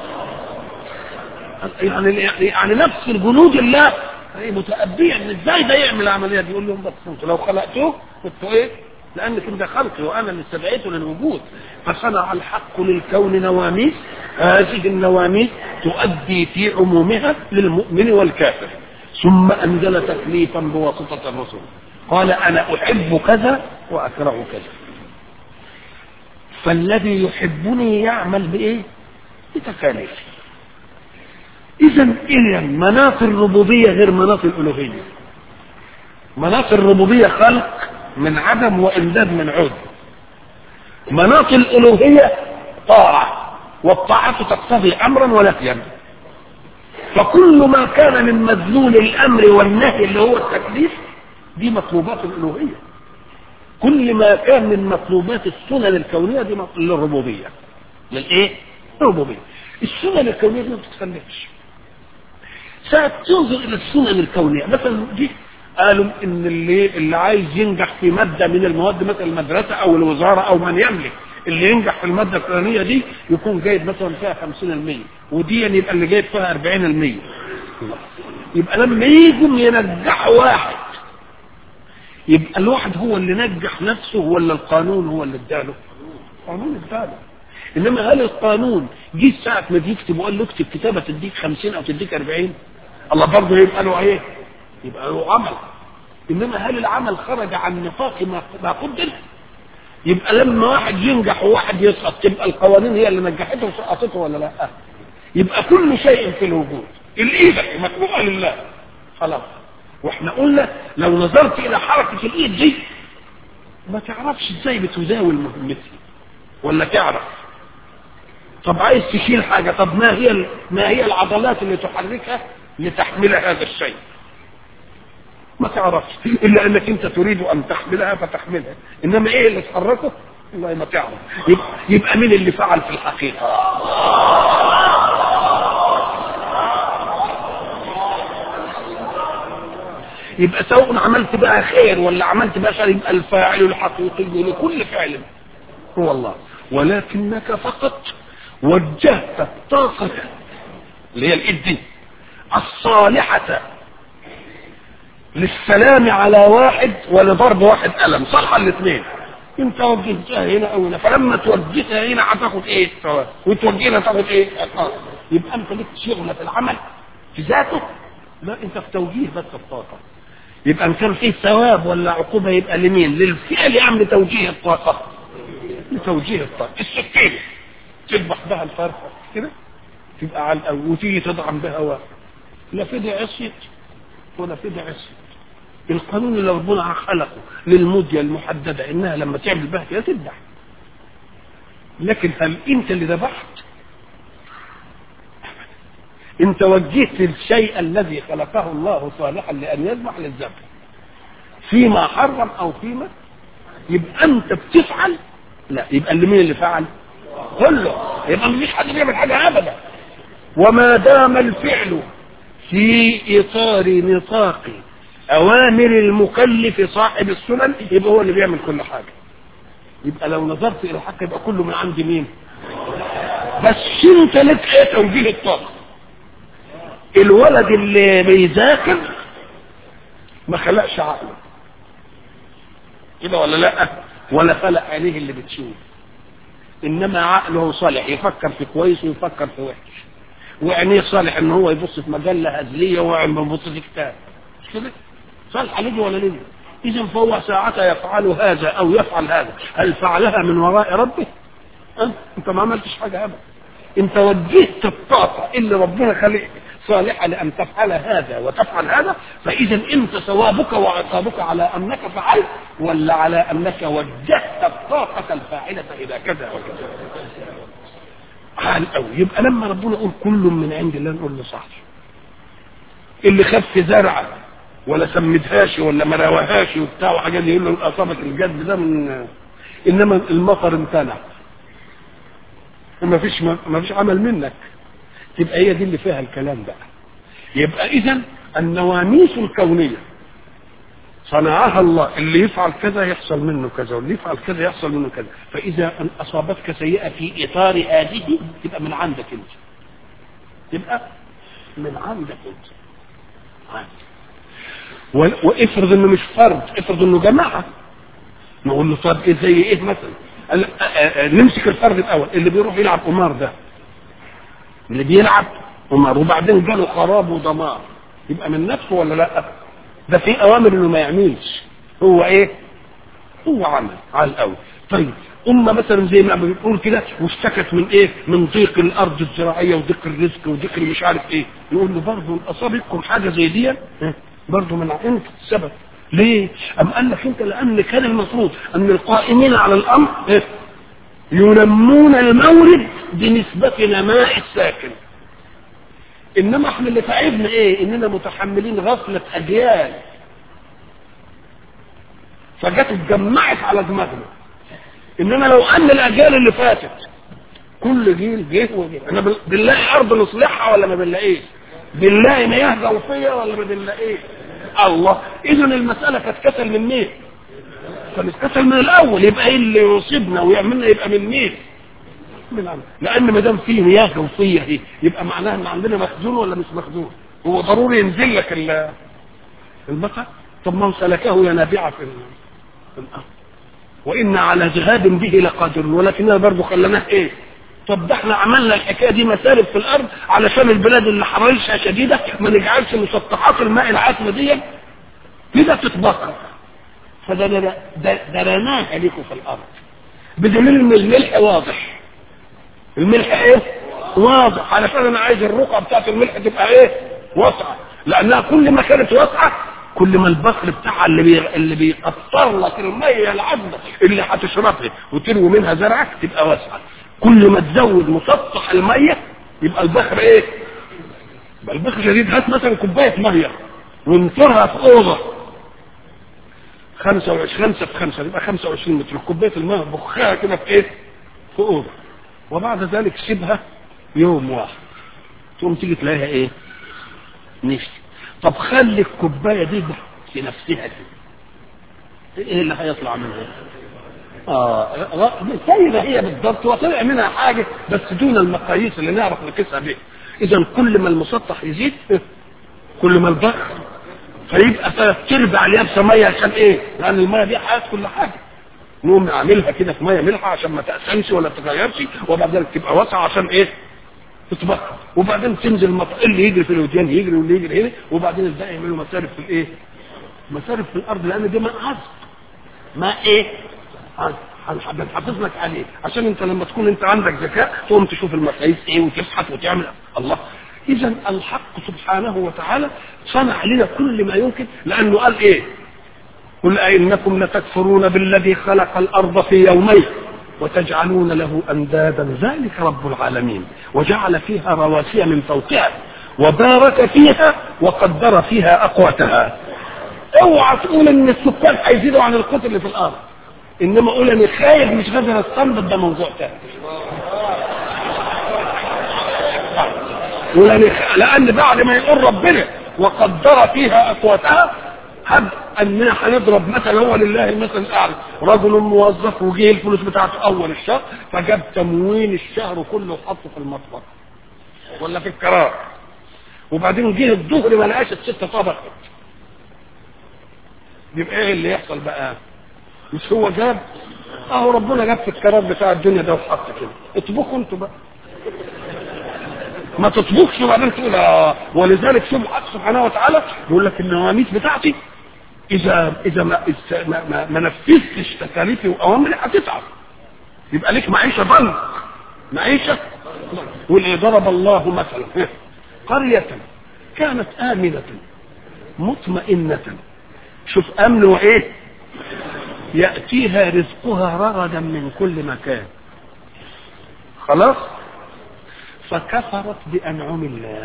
يعني يعني نفس الجنود الله متأبية ان ازاي ده يعمل العملية دي يقول لهم بس انتوا لو خلقتوه كنتوا ايه لانك انت خلقي وانا اللي استدعيته للوجود فصنع الحق للكون نواميس هذه النواميس تؤدي في عمومها للمؤمن والكافر ثم انزل تكليفا بواسطة الرسل قال انا احب كذا واكره كذا فالذي يحبني يعمل بايه بتكاليفه اذا اذا مناط الربوبيه غير مناط الالوهيه مناط الربوبيه خلق من عدم وامداد من عود مناط الالوهيه طاعه والطاعه تقتضي امرا ونهيا فكل ما كان من مدلول الامر والنهي اللي هو التكليف دي مطلوبات الالوهيه كل ما كان من مطلوبات السنن الكونيه دي للربوبيه للايه الربوبيه السنن الكونيه دي ما بتتخلفش ساعة تنظر الى السنن الكونية مثلا دي قالوا ان اللي اللي عايز ينجح في مادة من المواد مثلا المدرسة او الوزارة او من يملك اللي ينجح في المادة الفلانية دي يكون جايب مثلا فيها 50% ودي يبقى اللي جايب فيها 40% يبقى لما يجوا ينجحوا واحد يبقى الواحد هو اللي نجح نفسه ولا القانون هو اللي اداله؟ القانون اداله انما هل القانون جه ساعة ما يكتب وقال له اكتب كتابة تديك 50 او تديك 40 الله برضه يبقى له ايه يبقى له عمل انما هل العمل خرج عن نطاق ما ما قدر يبقى لما واحد ينجح وواحد يسقط تبقى القوانين هي اللي نجحته وسقطته ولا لا يبقى كل شيء في الوجود الايد مخلوقه لله خلاص واحنا قلنا لو نظرت الى حركه الايد دي ما تعرفش ازاي بتزاول مهمتها ولا تعرف طب عايز تشيل حاجة طب ما هي ما هي العضلات اللي تحركها لتحمل هذا الشيء ما تعرفش الا انك انت تريد ان تحملها فتحملها انما ايه اللي تحركه والله ما تعرف يبقى, يبقى مين اللي فعل في الحقيقة يبقى سواء عملت بقى خير ولا عملت بقى شر يبقى الفاعل الحقيقي لكل فعل هو الله ولكنك فقط وجهت الطاقة اللي هي الايد دي الصالحة للسلام على واحد ولضرب واحد ألم صح الاثنين انت وجهتها هنا او هنا فلما توجهها هنا هتاخد ايه ثواب وتوجهها تاخد ايه عقاب يبقى انت ليك شغله في العمل في ذاته لا انت في توجيه بس الطاقه يبقى ان كان فيه ثواب ولا عقوبه يبقى لمين للفعل يعمل توجيه الطاقه لتوجيه الطاقه السكين تذبح بها الفرخه كده تبقى على الأول وتيجي تضعم بها واحد لا فدي عصيت ولا فدي عصيت القانون اللي ربنا خلقه للمدة المحددة انها لما تعمل بها كده تذبح لكن هل انت اللي ذبحت انت وجهت الشيء الذي خلقه الله صالحا لان يذبح للذبح فيما حرم او فيما يبقى انت بتفعل لا يبقى اللي مين اللي فعل كله يبقى مفيش حد بيعمل حاجه ابدا وما دام الفعل في اطار نطاق اوامر المكلف صاحب السنن يبقى هو اللي بيعمل كل حاجه يبقى لو نظرت الى الحق يبقى كله من عند مين بس انت لك ايه توجيه الطاقه الولد اللي بيذاكر ما خلقش عقله كده ولا لا ولا فلق عينيه اللي بتشوف انما عقله صالح يفكر في كويس ويفكر في وحش وعينيه صالح ان هو يبص في مجله هزليه وعين بيبص في كتاب مش كده صالح لدي ولا لدي اذا فهو ساعتها يفعل هذا او يفعل هذا هل فعلها من وراء ربه أه؟ انت ما عملتش حاجه ابدا انت وجهت الطاقه اللي ربنا خلق صالحه لان تفعل هذا وتفعل هذا فاذا انت ثوابك وعقابك على انك فعلت ولا على انك وجهت الطاقه الفاعله الى كذا وكذا حال قوي يبقى لما ربنا يقول كل من عند الله نقول له صح اللي خد في زرعه ولا سمدهاش ولا ما رواهاش وبتاع وحاجات يقول له اصابك الجد ده من انما المطر امتنع ما فيش ما فيش عمل منك تبقى هي دي اللي فيها الكلام بقى يبقى اذا النواميس الكونيه صنعها الله اللي يفعل كذا يحصل منه كذا واللي يفعل كذا يحصل منه كذا فاذا ان اصابتك سيئه في اطار هذه تبقى من عندك انت تبقى من عندك انت عندك. وافرض انه مش فرد افرض انه جماعه نقول له طب ايه زي ايه مثلا نمسك الفرد الاول اللي بيروح يلعب قمار ده اللي بيلعب قمار وبعدين جاله خراب ودمار يبقى من نفسه ولا لا ده في اوامر انه ما يعملش هو ايه هو عمل على الاول طيب أمة مثلا زي ما بنقول كده واشتكت من ايه؟ من ضيق الأرض الزراعية وضيق الرزق وضيق مش عارف ايه، نقول له برضه أصابتكم حاجة زي دي برضه من انت السبب. ليه؟ أم قال لك أنت لأن كان المفروض أن القائمين على الأمر إيه؟ ينمون المورد بنسبة نماء الساكن. إنما احنا اللي تعبنا إيه؟ إننا متحملين غفلة أجيال. فجت اتجمعت على دماغنا. انما لو ان الاجيال اللي فاتت كل جيل جه وجه انا بنلاقي ارض نصلحها ولا ما بنلاقيش بنلاقي مياه جوفيه ولا ما بنلاقيش الله اذا المساله كانت كسل من مين كانت كسل من الاول يبقى ايه اللي يصيبنا ويعملنا يبقى من مين من عم. لان ما دام في مياه جوفيه اهي يبقى معناها ان عندنا مخزون ولا مش مخزون هو ضروري ينزل لك المطر طب ما سلكه ينابيع في الارض وإن على ذهاب به لقادرون ولكننا برضه خلناه ايه طب ده احنا عملنا الحكايه دي مسالب في الارض علشان البلاد اللي حرارتها شديده ما نجعلش مسطحات الماء العاتمه دي كده تتبخر فدرناها لكم في الارض بدليل ان الملح واضح الملح ايه واضح علشان انا عايز الرقعه بتاعت الملح تبقى ايه واسعه لانها كل ما كانت واسعه كل ما البخر بتاعها اللي بي... اللي بيقطر لك الميه العذبه اللي هتشربها وتروي منها زرعك تبقى واسعه كل ما تزود مسطح الميه يبقى البخر ايه؟ يبقى البخر شديد هات مثلا كوبايه ميه وانطرها في اوضه 25 5 في 5 يبقى 25 متر كوبايه الميه بخها كده في ايه؟ في اوضه وبعد ذلك سيبها يوم واحد تقوم تيجي تلاقيها ايه؟ نشفت طب خلي الكوبايه دي في نفسها كده ايه اللي هيطلع منها اه زي ما هي بالضبط وطلع منها حاجه بس دون المقاييس اللي نعرف نقيسها بيها اذا كل ما المسطح يزيد كل ما البخر فيبقى ثلاث ارباع اليابسه ميه عشان ايه؟ لان الميه دي حياه كل حاجه نقوم نعملها كده في ميه ملحه عشان ما تقسمش ولا تتغيرش وبعد ذلك تبقى واسعه عشان ايه؟ تتبخر وبعدين تنزل مط... اللي يجري في الوديان يجري واللي يجري هنا وبعدين الباقي يعملوا مسارب في الايه؟ مسارب في الارض لان دي ماء عذب ماء ايه؟ عذب بنحافظ لك عليه عشان انت لما تكون انت عندك ذكاء تقوم تشوف المقاييس ايه وتبحث وتعمل الله اذا الحق سبحانه وتعالى صنع لنا كل ما يمكن لانه قال ايه؟ قل أئنكم لتكفرون بالذي خلق الأرض في يومين وتجعلون له أندادا ذلك رب العالمين وجعل فيها رواسي من فوقها وبارك فيها وقدر فيها أقواتها اوعى تقول ان السكان هيزيدوا عن القوت اللي في الارض انما قول انا خايف مش قادر استنبط ده موضوع تاني لان بعد ما يقول ربنا وقدر فيها اقواتها هب اننا هنضرب مثلا هو لله المثل الاعلى رجل موظف وجه الفلوس بتاعته اول الشهر فجاب تموين الشهر كله وحطه في المطبخ ولا في الكرار وبعدين جه الظهر ما لقاش الست طبخت يبقى ايه اللي يحصل بقى؟ مش هو جاب اهو ربنا جاب في الكرار بتاع الدنيا ده وحط كده اطبخوا انتوا بقى ما تطبخش وبعدين تقول آه. ولذلك شوف الحق سبحانه وتعالى يقول لك النواميس بتاعتي اذا اذا ما ما, ما, ما نفذتش تكاليفي واوامري هتتعب يبقى ليك معيشه ضنك معيشه واللي ضرب الله مثلا قريه كانت امنه مطمئنه شوف امن وايه ياتيها رزقها رغدا من كل مكان خلاص فكفرت بانعم الله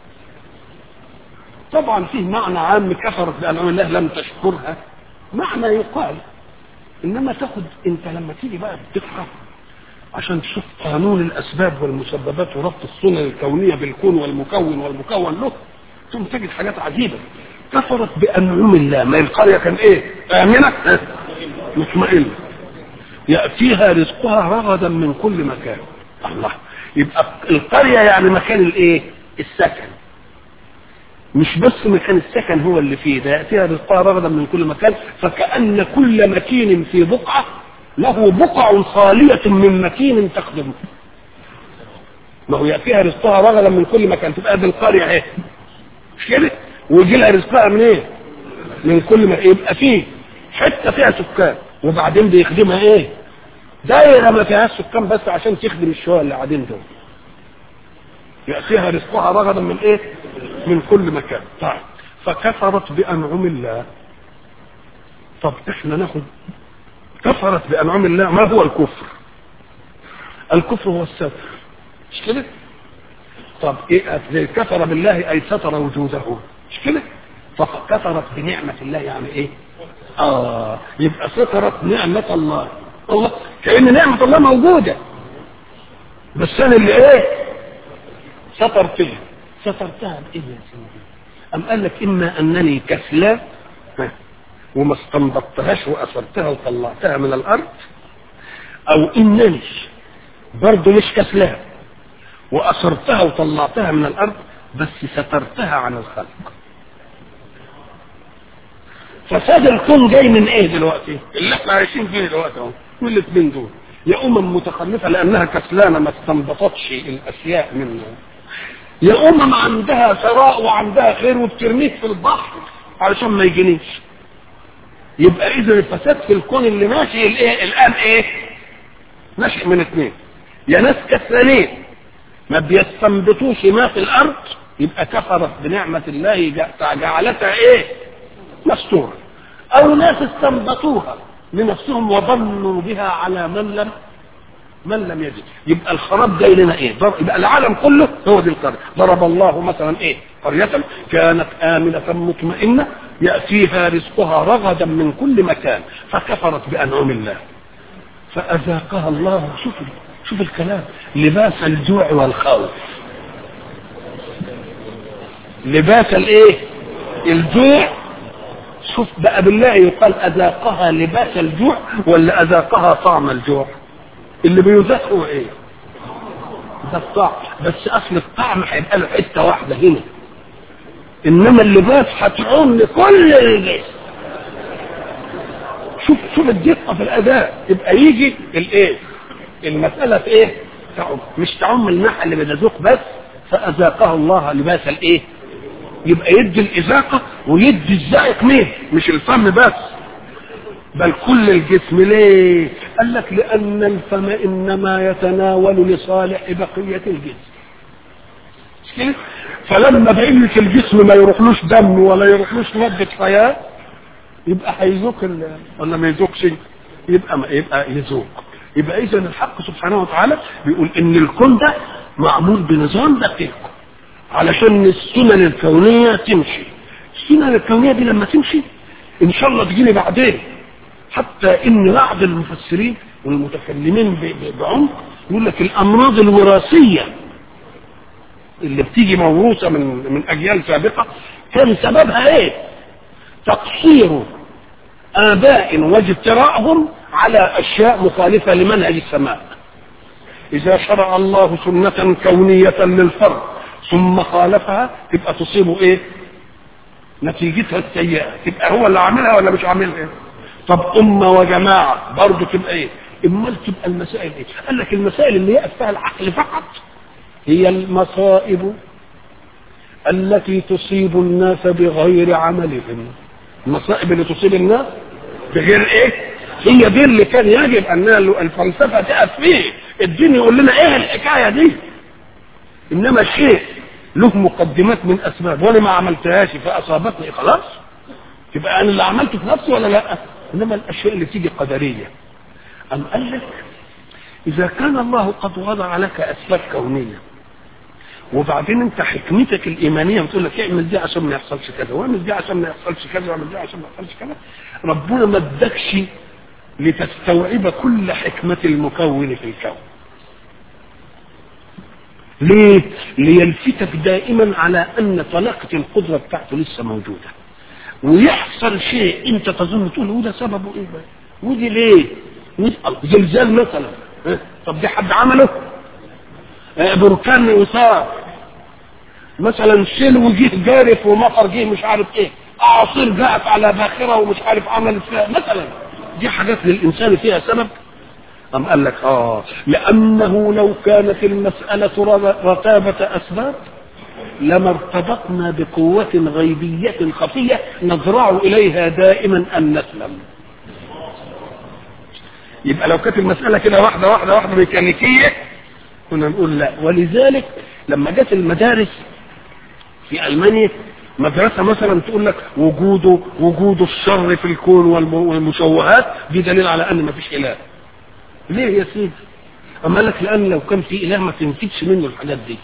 طبعا فيه معنى عام كفرت بانعم الله لم تشكرها معنى يقال انما تاخد انت لما تيجي بقى بتقرا عشان تشوف قانون الاسباب والمسببات وربط السنن الكونيه بالكون والمكون والمكون له ثم تجد حاجات عجيبه كفرت بانعم الله ما القريه كان ايه امنه مطمئنه ياتيها رزقها رغدا من كل مكان الله يبقى القريه يعني مكان الايه السكن مش بس مكان السكن هو اللي فيه ده ياتيها رزقها رغدا من كل مكان فكان كل مكين في بقعه له بقع خاليه من مكين تخدمه ما هو ياتيها رزقها رغدا من كل مكان تبقى دي القريه اهي مش كده ويجي لها رزقها من ايه من كل ما يبقى فيه حته فيها سكان وبعدين بيخدمها ايه دايره ما فيهاش سكان بس عشان تخدم الشويه اللي قاعدين دول ياتيها رزقها رغدا من ايه من كل مكان طيب فكفرت بانعم الله طب احنا ناخد كفرت بانعم الله ما هو الكفر الكفر هو الستر مش كده طب ايه زي كفر بالله اي ستر وجوده مش كده فكفرت بنعمه الله يعني ايه اه يبقى سترت نعمه الله الله كان نعمه الله موجوده بس انا اللي ايه سترتها سترتها بايه يا سيدي ام قال لك اما انني كسلان وما استنبطتهاش واثرتها وطلعتها من الارض او انني برضه مش كسلان واثرتها وطلعتها من الارض بس سترتها عن الخلق فساد الكون جاي من ايه دلوقتي اللي احنا عايشين فيه دلوقتي اهو من الاثنين دول يا امم متخلفه لانها كسلانه ما استنبطتش الاشياء منه يا امم عندها ثراء وعندها خير وبترميه في البحر علشان ما يجينيش يبقى اذا الفساد في الكون اللي ماشي الايه الان ايه ناشئ من اثنين يا ناس كسلانين ما بيستنبطوش ما في الارض يبقى كفرت بنعمه الله جعلتها ايه مستورة او ناس استنبطوها لنفسهم وظنوا بها على من لم من لم يجد يبقى الخراب جاي لنا ايه ضرب يبقى العالم كله هو دي القرية ضرب الله مثلا ايه قرية كانت آمنة مطمئنة يأتيها رزقها رغدا من كل مكان فكفرت بأنعم الله فأذاقها الله شوف شوف الكلام لباس الجوع والخوف لباس الايه الجوع شوف بقى بالله يقال اذاقها لباس الجوع ولا اذاقها طعم الجوع اللي بيذاق هو ايه ده الطعم بس اصل الطعم هيبقى له حته واحده هنا انما اللباس هتعوم لكل الجسم شوف شوف الدقه في الاداء يبقى يجي الايه المساله في ايه تعم مش تعم الناحيه اللي بتذوق بس فاذاقها الله لباس الايه يبقى يدي الإذاقة ويدي الزائق مين مش الفم بس بل كل الجسم ليه قال لك لأن الفم إنما يتناول لصالح بقية الجسم مش كده فلما بقية الجسم ما يروحلوش دم ولا يروحلوش مادة حياة يبقى هيذوق ولا ما يذوقش يبقى ما يبقى يذوق يبقى إذا الحق سبحانه وتعالى بيقول إن الكون ده معمول بنظام دقيق علشان السنن الكونية تمشي السنن الكونية دي لما تمشي ان شاء الله تجيني بعدين حتى ان بعض المفسرين والمتكلمين بعمق يقول لك الامراض الوراثية اللي بتيجي موروثة من من اجيال سابقة كان سببها ايه تقصير اباء واجتراءهم على اشياء مخالفة لمنهج السماء اذا شرع الله سنة كونية للفرد ثم خالفها تبقى تصيبه ايه نتيجتها السيئة تبقى هو اللي عاملها ولا مش عاملها طب امه وجماعه برضه تبقى ايه امال تبقى المسائل ايه قال لك المسائل اللي يقف فيها العقل فقط هي المصائب التي تصيب الناس بغير عملهم المصائب اللي تصيب الناس بغير ايه هي دي اللي كان يجب ان الفلسفه تقف فيه الدين يقول لنا ايه الحكايه دي انما شيء له مقدمات من اسباب وانا ما عملتهاش فاصابتني خلاص يبقى انا اللي عملته في نفسي ولا لا انما الاشياء اللي تيجي قدريه ام قال لك اذا كان الله قد وضع لك اسباب كونيه وبعدين انت حكمتك الايمانيه بتقول لك اعمل دي عشان ما يحصلش كذا واعمل دي عشان ما يحصلش كذا واعمل دي عشان ما يحصلش كذا ربنا ما ادكش لتستوعب كل حكمه المكون في الكون ليه؟ ليلفتك دائما على ان طلاقه القدره بتاعته لسه موجوده ويحصل شيء انت تظن تقول وده سببه ايه بقى؟ ودي ليه؟ ودي زلزال مثلا اه؟ طب دي حد عمله؟ اه بركان وصار مثلا سلو جه جارف ومطر جه مش عارف ايه اعاصير جاءت على باخره ومش عارف عملت فيها مثلا دي حاجات للانسان فيها سبب أم قال لك آه لأنه لو كانت المسألة رتابة أسباب لما ارتبطنا بقوة غيبية خفية نزرع إليها دائما أن نسلم يبقى لو كانت المسألة كده واحدة واحدة واحدة ميكانيكية كنا نقول لا ولذلك لما جت المدارس في ألمانيا مدرسة مثلا تقول لك وجوده وجود الشر في الكون والمشوهات دي دليل على أن ما فيش إله ليه يا سيدي اما قال لك لان لو كان في اله ما تنفدش منه الحاجات دي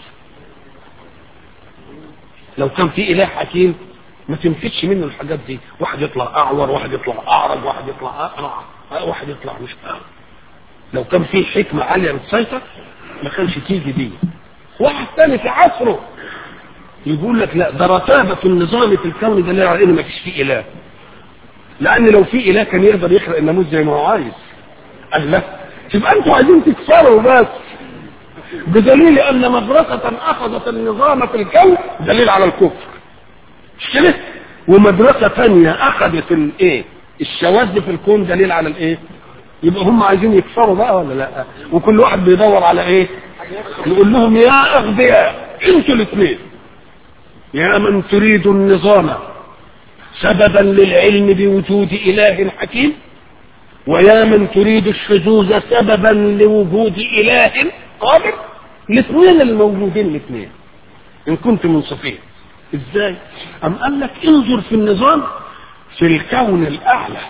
لو كان في اله حكيم ما تنفدش منه الحاجات دي واحد يطلع اعور واحد يطلع اعرج واحد يطلع اقرع واحد يطلع مش أعرج. لو كان في حكمه عاليه بتسيطر ما كانش تيجي دي واحد ثاني في عصره يقول لك لا ده رتابه النظام في الكون دليل على ان ما فيش فيه اله لان لو في اله كان يقدر يخلق الناموس زي ما هو عايز قال لا يبقى انتوا عايزين تكسروا بس بدليل ان مدرسة اخذت النظام في الكون دليل على الكفر مش كده ومدرسة ثانية اخذت الايه الشواذ في الكون دليل على الايه يبقى هم عايزين يكسروا بقى ولا لا وكل واحد بيدور على ايه نقول لهم يا اغبياء انتوا الاثنين يا من تريد النظام سببا للعلم بوجود اله حكيم ويا من تريد الشذوذ سببا لوجود اله قادر الاثنين الموجودين الاثنين ان كنت منصفين ازاي ام قال لك انظر في النظام في الكون الاعلى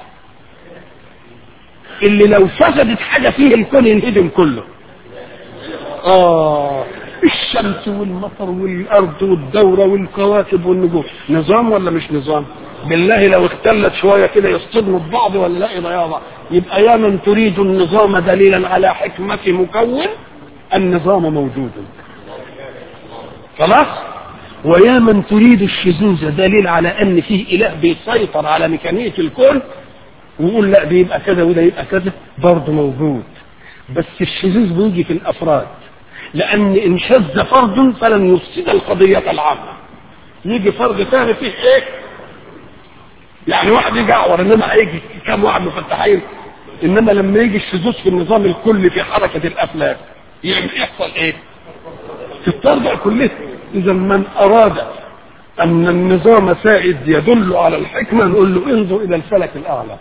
اللي لو فسدت حاجه فيه الكون ينهدم كله اه الشمس والمطر والارض والدوره والكواكب والنجوم نظام ولا مش نظام بالله لو اختلت شويه كده يصطدموا ببعض ولا لا يضيعوا بعض يبقى يا من تريد النظام دليلا على حكمه مكون النظام موجود خلاص ويا من تريد الشذوذ دليل على ان فيه اله بيسيطر على ميكانية الكون ويقول لا بيبقى كذا وده يبقى كذا برضه موجود بس الشذوذ بيجي في الافراد لان ان شذ فرد فلن يفسد القضية العامة يجي فرد ثاني فيه ايه يعني واحد يجي اعور انما هيجي كم واحد مفتحين انما لما يجي الشذوذ في النظام الكلي في حركة الافلاك يعمل يحصل ايه تترجع كلها اذا من اراد ان النظام سائد يدل على الحكمة نقول له انظر الى الفلك الاعلى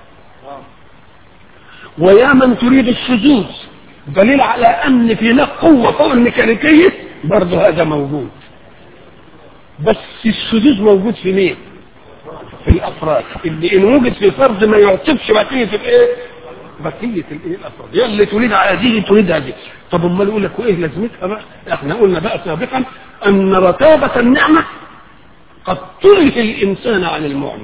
ويا من تريد الشذوذ دليل على ان في هناك قوة فوق الميكانيكية برضه هذا موجود بس الشذوذ موجود في مين في الافراد اللي ان وجد في فرد ما يعطفش بقية الايه بقية الايه الافراد يا اللي تريد هذه تريد هذه طب امال يقول لك وايه لازمتها بقى احنا قلنا بقى سابقا ان رتابة النعمة قد تلهي الانسان عن المعنى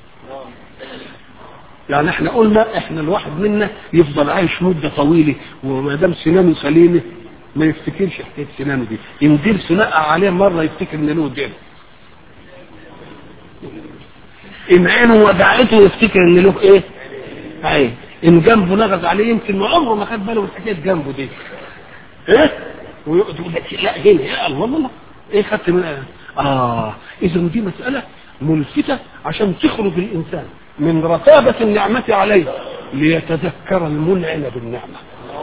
يعني احنا قلنا احنا الواحد منا يفضل عايش مدة طويلة وما دام سنانه سليمة ما يفتكرش حكاية سنانه دي يندير سناء عليه مرة يفتكر ان له دين ان عينه وجعته يفتكر ان له ايه عين ان جنبه نغز عليه يمكن ما عمره ما خد باله من حكايه جنبه دي ايه ويقعد يقول لك لا هنا يا الله الله ايه خدت من اه اذا دي مساله ملفتة عشان تخرج الإنسان من رتابة النعمة عليه ليتذكر المنعم بالنعمة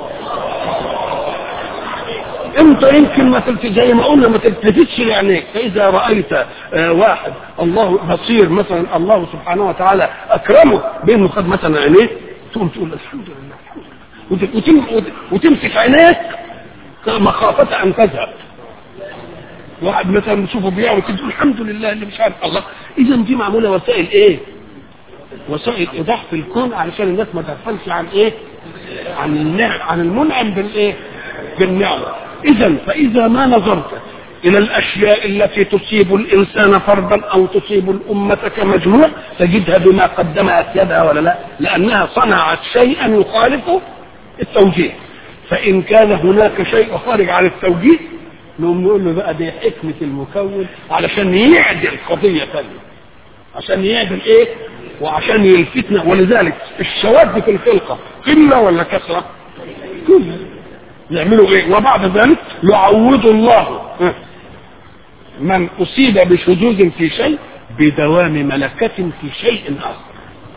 انت يمكن ما تلت زي ما قلنا ما تلتفتش لعينيك فاذا رايت آه واحد الله بصير مثلا الله سبحانه وتعالى اكرمه بانه خد مثلا عينيه تقوم تقول الحمد لله الحمد لله وتم وتمسك عينيك مخافه ان تذهب واحد مثلا تشوفه بيعمل كده الحمد لله اللي مش عارف الله اذا دي معموله وسائل ايه؟ وسائل ايضاح في الكون علشان الناس ما تغفلش عن ايه؟ عن النعم عن المنعم بالايه؟ بالنعمه اذا فاذا ما نظرت الى الاشياء التي تصيب الانسان فردا او تصيب الامه كمجموع تجدها بما قدمت يدها ولا لا لانها صنعت شيئا يخالف التوجيه فان كان هناك شيء خارج عن التوجيه نقوم نقول له بقى دي حكمه المكون علشان يعدل قضيه ثانيه عشان يعدل ايه وعشان يلفتنا ولذلك الشواذ في الخلقه قله ولا كثره كله يعملوا ايه وبعد ذلك يعوض الله من اصيب بشذوذ في شيء بدوام ملكة في شيء اخر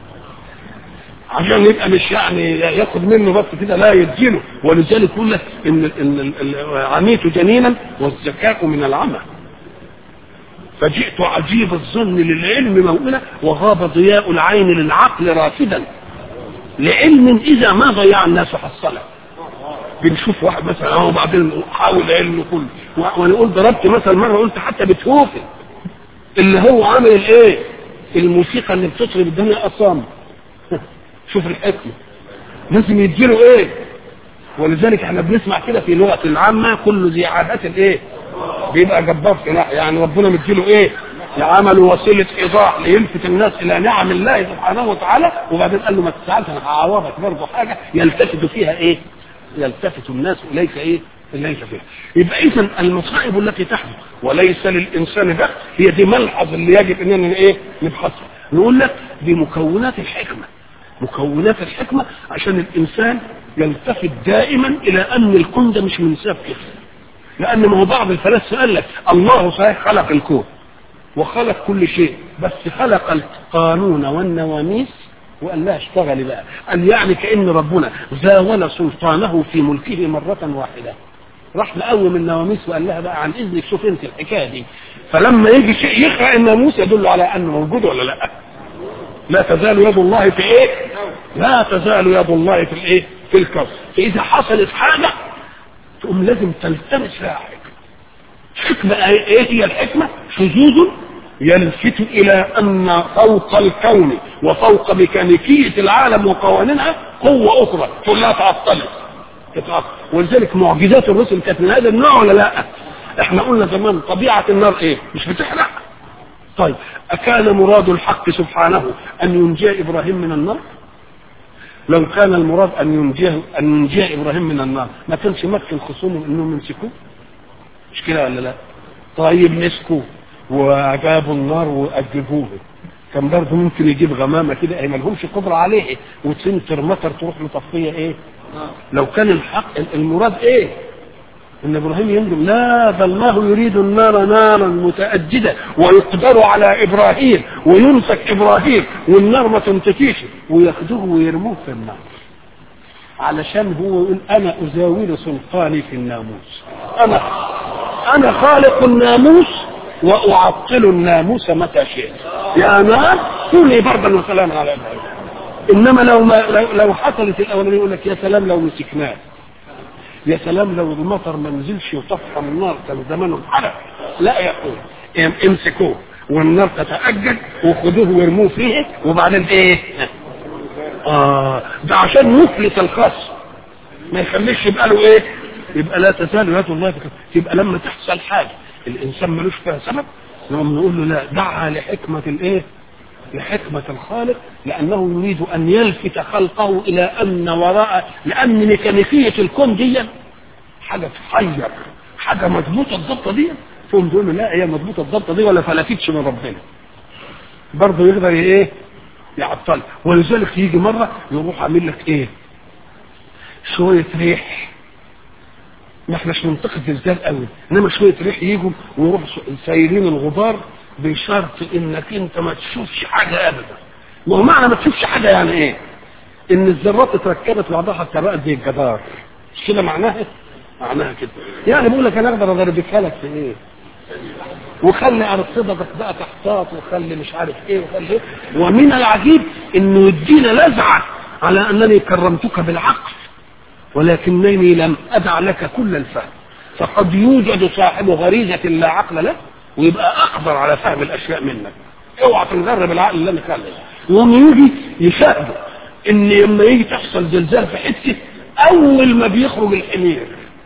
عشان يبقى مش يعني ياخد منه بس كده لا يديله ولذلك يقول لك ان ان عميت جنينا والزكاء من العمى فجئت عجيب الظن للعلم موئلا وغاب ضياء العين للعقل رافدا لعلم اذا ما ضيع الناس حصله بنشوف واحد مثلا اهو بعدين حاول علم كله وانا قلت ضربت مثلا مره قلت حتى بتهوفن اللي هو عامل الايه الموسيقى اللي بتطرب الدنيا اصام شوف الحكمه لازم يديله ايه ولذلك احنا بنسمع كده في لغه العامه كل ذي عادات الايه بيبقى جبار في يعني ربنا مديله ايه عمل وسيله ايضاح ليلفت الناس الى نعم الله سبحانه وتعالى وبعدين قال له ما تزعلش انا هعوضك برضه حاجه يلتفت فيها ايه يلتفت الناس اليك ايه اليك فيها يبقى اذا المصائب التي تحدث وليس للانسان ده هي دي ملحظ اللي يجب اننا ايه نبحثها نقول لك دي مكونات الحكمه مكونات الحكمه عشان الانسان يلتفت دائما الى ان الكون ده مش منساب كده لان ما هو بعض الفلاسفه قال لك الله صحيح خلق الكون وخلق كل شيء بس خلق القانون والنواميس وقال لها اشتغلي بقى قال يعني كأن ربنا زاول سلطانه في ملكه مرة واحدة راح مقوم النواميس وقال لها بقى عن اذنك شوف انت الحكايه دي فلما يجي شيء يقرا الناموس يدل على انه موجود ولا لا لا تزال يد الله في ايه لا تزال يد الله في الايه في الكون فاذا حصلت حاجه تقوم لازم تلتمس فيها حكمه حكمه ايه هي الحكمه شذوذ يلفت الى ان فوق الكون وفوق ميكانيكيه العالم وقوانينها قوه اخرى كلها تعطلت تتعطل ولذلك معجزات الرسل كانت من هذا النوع ولا لا؟ احنا قلنا زمان طبيعه النار ايه؟ مش بتحرق طيب أكان مراد الحق سبحانه أن ينجي إبراهيم من النار لو كان المراد أن ينجيه أن ينجي إبراهيم من النار ما كانش مكن خصومه أنهم يمسكوه مش كده ولا لا طيب مسكوه وجابوا النار وأجبوه كان برضه ممكن يجيب غمامة كده ايه ملهمش قدرة عليه وتنتر مطر تروح مطفية ايه لو كان الحق المراد ايه ان ابراهيم يندم لا ده الله يريد النار نارا متأجدة ويقدر على ابراهيم ويمسك ابراهيم والنار ما تنتفيش وياخدوه ويرموه في النار علشان هو يقول انا ازاول سلطاني في الناموس انا انا خالق الناموس واعطل الناموس متى شئت يا نار كوني بردا وسلاما على ابراهيم انما لو ما لو, لو حصلت الاولانيه يقول لك يا سلام لو مسكناه يا سلام لو المطر ما نزلش وطفى النار كان زمانه انحرق لا يقول امسكوه والنار تتأجج وخدوه وارموه فيه وبعدين ايه اه ده عشان يفلت الخصم ما يخليش يبقى له ايه يبقى لا تزال يد الله بك يبقى لما تحصل حاجه الانسان ملوش فيها سبب نقوم نقول له لا دعها لحكمه الايه لحكمة الخالق لأنه يريد أن يلفت خلقه إلى أن وراء لأن ميكانيكية الكون دي حاجة تحير حاجة مضبوطة الضبطة دي تقوم تقول له لا هي مضبوطة الضبطة دي ولا فلتتش من ربنا برضه يقدر ايه يعطل ولذلك يجي مرة يروح عامل لك ايه شوية ريح ما احناش منطقة زلزال قوي انما شوية ريح يجوا ويروح سايرين الغبار بشرط انك انت ما تشوفش حاجه ابدا ما هو معنى ما تشوفش حاجه يعني ايه ان الذرات اتركبت بعضها حتى بقت زي الجدار مش كده معناها معناها كده يعني بقول لك انا اقدر اضربك لك في ايه وخلي ارصدتك بقى تحتاط وخلي مش عارف ايه وخلي ايه ومن العجيب انه يدينا لزعه على انني كرمتك بالعقل ولكنني لم ادع لك كل الفهم فقد يوجد صاحب غريزه لا عقل له ويبقى اقدر على فهم الاشياء منك اوعى تنغر بالعقل اللي انا خلي ومن يجي يشاهده ان لما يجي تحصل زلزال في حته اول ما بيخرج الحمير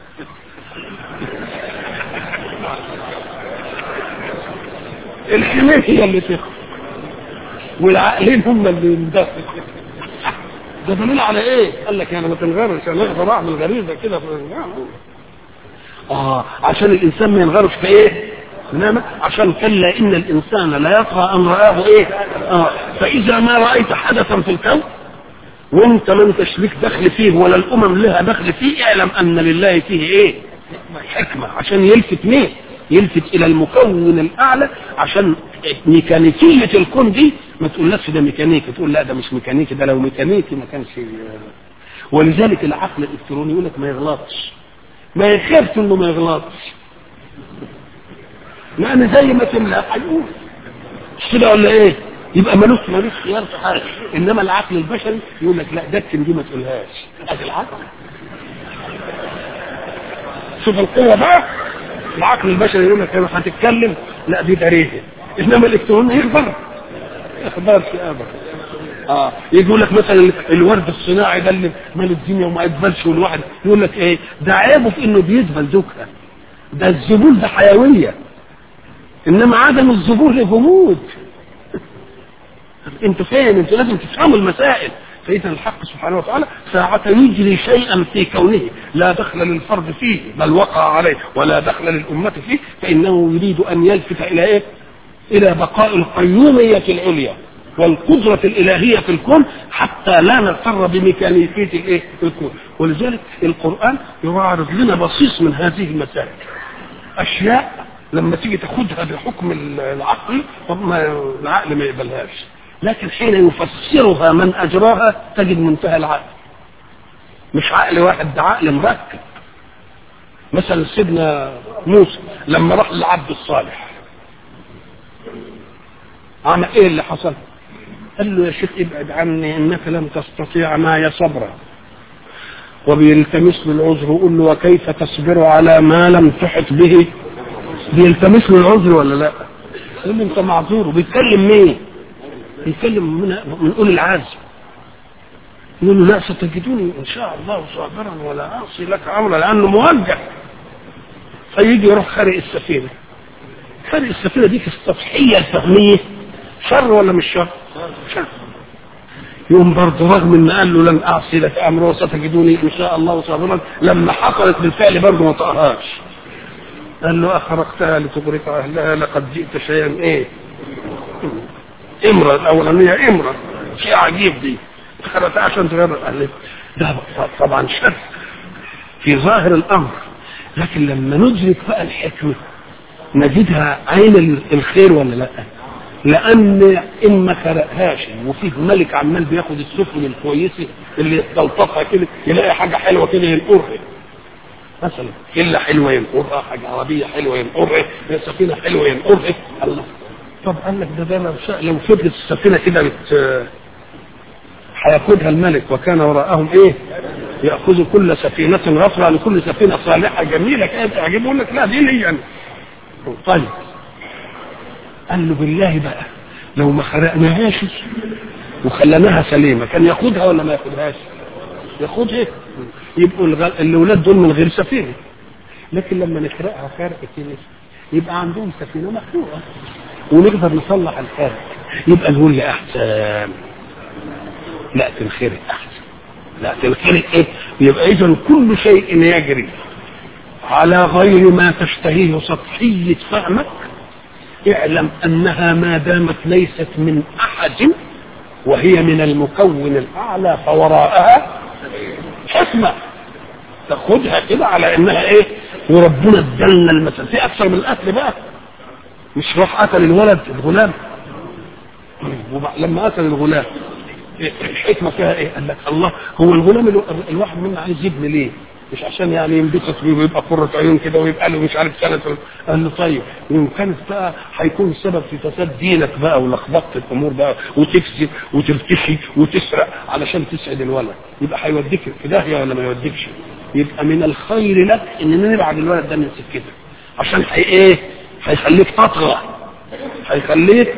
الحمير هي اللي تخرج والعقلين هم اللي يندفعوا ده دليل على ايه؟ قال لك يعني ما تنغرش انا اقدر اعمل غريزه كده اه عشان الانسان ما ينغرش في ايه؟ انما عشان كلا ان الانسان لا يطغى ان رآه ايه؟ اه فاذا ما رايت حدثا في الكون وانت ما انتش ليك دخل فيه ولا الامم لها دخل فيه اعلم ان لله فيه ايه؟ حكمه عشان يلفت مين؟ يلفت الى المكون الاعلى عشان ميكانيكيه الكون دي ما تقولكش ده ميكانيكي تقول لا ده مش ميكانيكي ده لو ميكانيكي ما كانش ولذلك العقل الالكتروني يقول لك ما يغلطش ما يخافش انه ما يغلطش لان زي ما تملا هيقول مش كده ولا ايه؟ يبقى ملوش ملوش خيار في حاجه انما العقل البشري يقول لك لا ده دي ما تقولهاش ادي العقل شوف القوه بقى العقل البشري يقول لك انا هتتكلم لا دي دريجه انما الالكترون يخبر اخبار في ابدا اه يقول لك مثلا الورد الصناعي ده اللي مال الدنيا وما يدبلش والواحد يقول لك ايه ده عيبه في انه بيدبل دوكها ده الزبون ده حيويه انما عدم الظهور غموض انتوا فين انتوا لازم تفهموا المسائل فإذا الحق سبحانه وتعالى ساعة يجري شيئا في كونه لا دخل للفرد فيه بل وقع عليه ولا دخل للأمة فيه فإنه يريد أن يلفت إلى إيه؟ إلى بقاء القيومية العليا والقدرة الإلهية في الكون حتى لا نغتر بميكانيكية الإيه؟ الكون ولذلك القرآن يعرض لنا بصيص من هذه المسائل أشياء لما تيجي تاخدها بحكم العقل طب ما العقل ما يقبلهاش لكن حين يفسرها من اجراها تجد منتهى العقل مش عقل واحد ده عقل مركب مثلا سيدنا موسى لما راح للعبد الصالح عمل ايه اللي حصل قال له يا شيخ ابعد عني انك لم تستطيع معي صبرا وبيلتمس له العذر ويقول له وكيف تصبر على ما لم تحط به بيلتمس له العذر ولا لا يقول له انت معذور وبيتكلم مين بيتكلم من من اولي العزم يقول له لا ستجدوني ان شاء الله صابرا ولا اعصي لك امرا لانه موجه فيجي يروح خارق السفينه خارق السفينه دي في السطحيه الفهميه شر ولا مش شر؟ شر يوم برضه رغم ان قال له لن اعصي لك امرا وستجدوني ان شاء الله صابرا لما حصلت بالفعل برضه ما طقهاش قال له اخرقتها لتغرق اهلها لقد جئت شيئا ايه؟ امرأة الأولانية امرأة شيء عجيب دي خرجت عشان تغير أهلها ده طبعا شر في ظاهر الأمر لكن لما ندرك بقى الحكمة نجدها عين الخير ولا لا لأن إن ما خرقهاش وفيه ملك عمال بياخد السفن الكويسة اللي يستلطفها كده يلاقي حاجة حلوة كده ينقرها مثلا كلة حلوة ينقرها حاجة عربية حلوة ينقرها سفينة حلوة ينقرها الله طب قال لك ده ده لو لو فضلت السفينه كده بت هياخدها الملك وكان وراءهم ايه؟ ياخذ كل سفينه غفرة لكل سفينه صالحه جميله كده تعجبه يقول لك لا دي لي يعني. طيب قال له بالله بقى لو ما خرقناهاش وخليناها سليمه كان ياخدها ولا ما ياخدهاش؟ ياخدها يبقوا الاولاد دول من غير سفينه لكن لما نخرقها خرق كده يبقى عندهم سفينه مخلوقه ونقدر نصلح الخارج يبقى نقول لي احسن لا تنخرق احسن لا تنخرق ايه يبقى اذا كل شيء يجري على غير ما تشتهيه سطحية فهمك اعلم انها ما دامت ليست من احد وهي من المكون الاعلى فوراءها حكمة تاخدها كده على انها ايه وربنا ادالنا المثل في اكثر من القتل بقى مش راح قتل الولد الغلام ولما قتل الغلام الحكمه فيها ايه؟ قال لك الله هو الغلام الو- الواحد منا عايز يبني ليه؟ مش عشان يعني ينبسط بيه ويبقى قرة عيون كده ويبقى له مش عارف سنة قال له طيب وإن كانت بقى هيكون السبب في فساد دينك بقى ولخبطة الأمور بقى وتفسد وترتشي وتسرق علشان تسعد الولد يبقى هيوديك في داهية ولا ما يوديكش؟ يبقى من الخير لك إننا نبعد الولد ده من سكتك عشان هي إيه؟ هيخليك تطغى هيخليك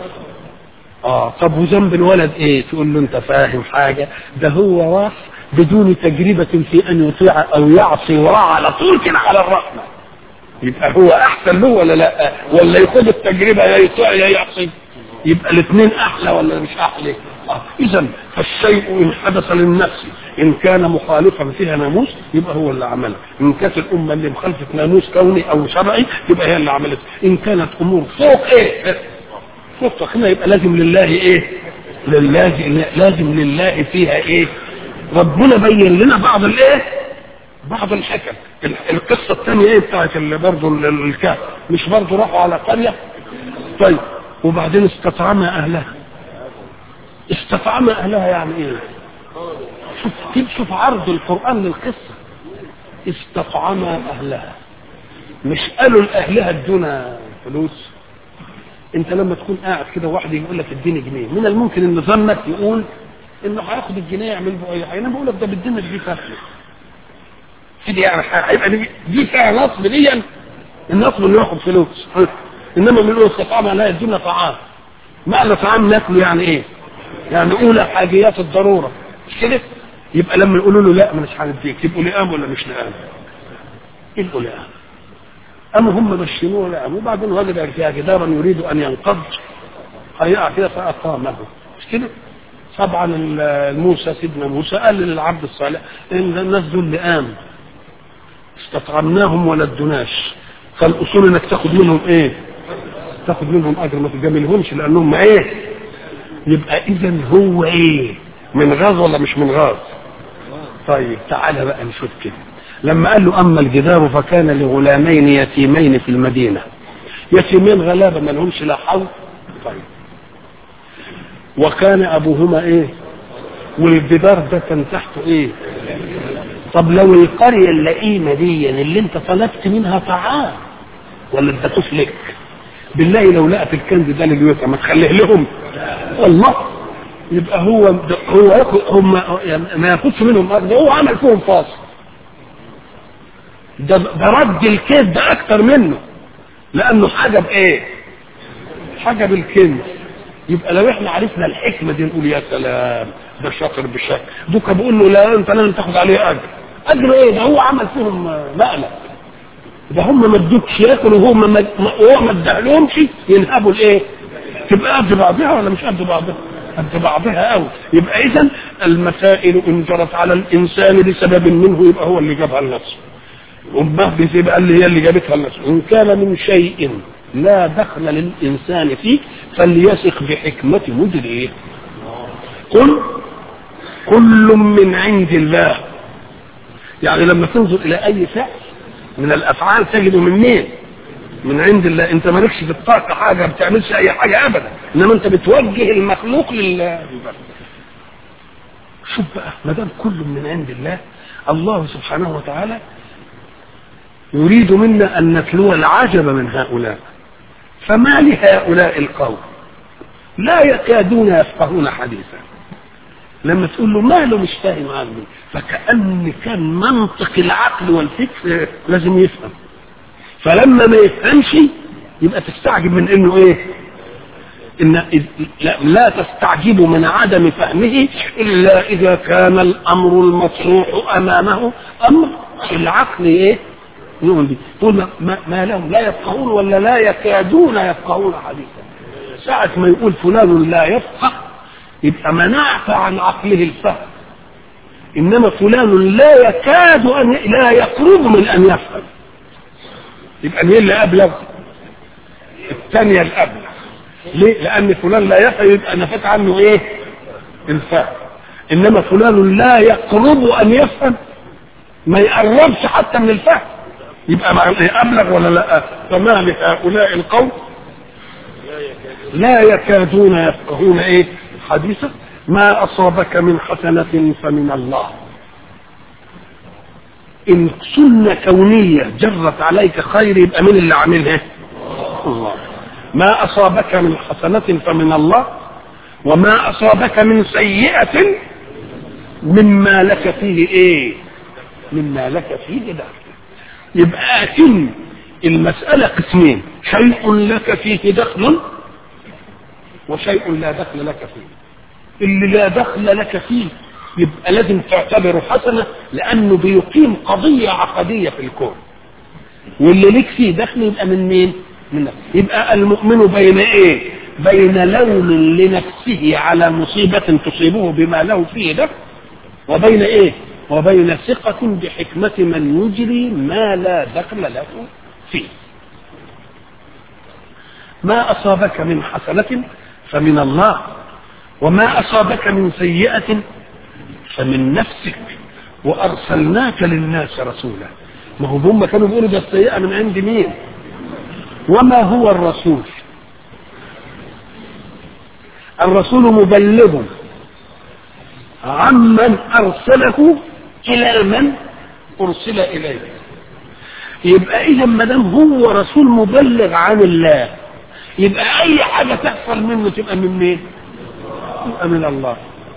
اه طب وذنب الولد ايه تقول له انت فاهم حاجة ده هو راح بدون تجربة في ان يطيع او يعصي وراح على طول كده على الرحمة يبقى هو احسن له ولا لا ولا يخوض التجربة يا يطيع يا يعصي يبقى الاثنين احلى ولا مش احلى آه. اذا فالشيء ان حدث للنفس ان كان مخالفا فيها ناموس يبقى هو اللي عمله ان كانت الامه اللي مخالفه ناموس كوني او شرعي يبقى هي اللي عملته ان كانت امور فوق ايه فوق هنا يبقى لازم لله ايه لله لازم لله فيها ايه ربنا بين لنا بعض الايه بعض الحكم ال- القصه الثانيه ايه بتاعت اللي برضه ال- ال- الكهف مش برضه راحوا على قريه طيب وبعدين استطعم اهلها استطعم اهلها يعني ايه شوف كيف شوف عرض القران للقصه استطعم اهلها مش قالوا لاهلها ادونا فلوس انت لما تكون قاعد كده واحد يقول لك اديني جنيه من الممكن ان ظنك يقول انه هياخد الجنيه يعمل به اي حاجه انا بقول لك ده بدينا دي فاكره كده يعني هيبقى دي, دي فيها نصب دي النصب انه ياخد فلوس انما من يقول استطعم لا يدينا طعام معنى طعام ناكله يعني ايه؟ يعني اولى حاجيات الضروره مش كده؟ يبقى لما يقولوا له لا مش هنديك يبقوا لئام ولا مش لئام؟ يبقوا لئام أما هم مشينوه لئام وبعدين وجد فيها جدارا يريد أن ينقض هيقع كده فأقامه مش كده؟ طبعا ال- موسى سيدنا موسى قال للعبد الصالح ان الناس دول لئام استطعمناهم ولا ادوناش فالاصول انك تاخد منهم ايه؟ تاخد منهم اجر ما تجاملهمش لانهم ايه؟ يبقى اذا هو ايه؟ من غاز ولا مش من غاز؟ طيب تعالى بقى نشوف كده لما قال له اما الجدار فكان لغلامين يتيمين في المدينه يتيمين غلابه ما لهمش لا حول طيب وكان ابوهما ايه والجدار ده كان تحته ايه طب لو القريه اللئيمه دي اللي انت طلبت منها طعام ولا ادتوش لك بالله لو لقت الكنز ده لليوتا ما تخليه لهم الله يبقى هو هو ياخد هم يعني ما ياخدش منهم أجر، هو عمل فيهم فاصل ده ده رد الكيد ده اكتر منه لانه حاجه بايه حاجه بالكنز يبقى لو احنا عرفنا الحكمه دي نقول يا سلام ده شاطر بالشكل دوكا بيقول له لا انت لازم تاخد عليه اجر اجر ايه ده هو عمل فيهم مقلب ده هم ما ادوكش ياكلوا وهو ما ما- وهو ما ادالهمش ينهبوا الايه تبقى قد بعضها ولا مش قد بعضها قد بعضها قوي يبقى اذا المسائل ان جرت على الانسان لسبب منه يبقى هو اللي جابها لنفسه امه بتبقى اللي هي اللي جابتها لنفسه ان كان من شيء لا دخل للانسان فيه فليثق بحكمه مدريه قل كل من عند الله يعني لما تنظر الى اي فعل من الافعال تجده من مين من عند الله انت مالكش في الطاقه حاجه ما بتعملش اي حاجه ابدا انما انت بتوجه المخلوق لله شوف بقى ما دام كل من عند الله الله سبحانه وتعالى يريد منا ان نتلو العجب من هؤلاء فما لهؤلاء القوم لا يكادون يفقهون حديثا لما تقول له ماله مش فاهم عني فكأن كان منطق العقل والفكر لازم يفهم فلما ما يفهمش يبقى تستعجب من انه ايه إن إذ- لا, لا تستعجبوا من عدم فهمه إلا إذا كان الأمر المطروح أمامه أمر العقل إيه؟ يؤمن به يقول ما, ما, ما لهم لا يفقهون ولا لا يكادون يفقهون حديثا ساعة ما يقول فلان لا يفقه يبقى منعت عن عقله الفهم إنما فلان لا يكاد أن لا يقرب من أن يفهم يبقى مين اللي أبلغ؟ الثانية الأبلغ ليه؟ لأن فلان لا يفهم يبقى نفت عنه إيه؟ الفهم إنما فلان لا يقرب أن يفهم ما يقربش حتى من الفهم يبقى مع- أبلغ ولا لا؟ فما لهؤلاء القوم لا يكادون يفقهون ايه حديثا ما اصابك من حسنة فمن الله ان سنة كونية جرت عليك خير يبقى مين اللي عاملها الله ما اصابك من حسنة فمن الله وما اصابك من سيئة مما لك فيه ايه مما لك فيه ده يبقى أكن المسألة قسمين شيء لك فيه دخل وشيء لا دخل لك فيه اللي لا دخل لك فيه يبقى لازم تعتبره حسنة لأنه بيقيم قضية عقدية في الكون واللي لك فيه دخل يبقى من مين؟ من نفسه يبقى المؤمن بين ايه؟ بين لوم لنفسه على مصيبة تصيبه بما له فيه دخل وبين ايه؟ وبين ثقة بحكمة من يجري ما لا دخل له فيه ما أصابك من حسنة فمن الله وما أصابك من سيئة فمن نفسك وأرسلناك للناس رسولا ما هو هم كانوا بيقولوا ده السيئة من عند مين وما هو الرسول الرسول مبلغ عمن أرسله إلى من أرسل إليه يبقى إذا ما دام هو رسول مبلغ عن الله يبقى أي حاجة تحصل منه تبقى من مين؟ تبقى من الله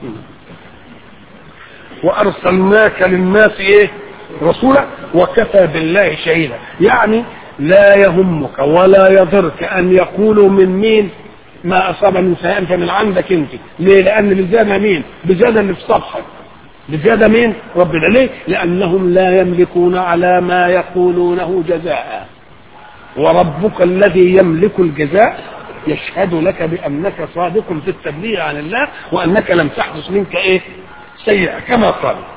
وأرسلناك للناس إيه؟ رسولا وكفى بالله شهيدا يعني لا يهمك ولا يضرك أن يقولوا من مين ما أصاب من سيئة فمن عندك أنت ليه؟ لأن بالزيادة مين؟ بالزيادة اللي في صفحك بزيادة مين؟ ربنا ليه؟ لأنهم لا يملكون على ما يقولونه جزاء وربك الذي يملك الجزاء يشهد لك بأنك صادق في التبليغ عن الله وأنك لم تحدث منك إيه؟ سيئة كما قال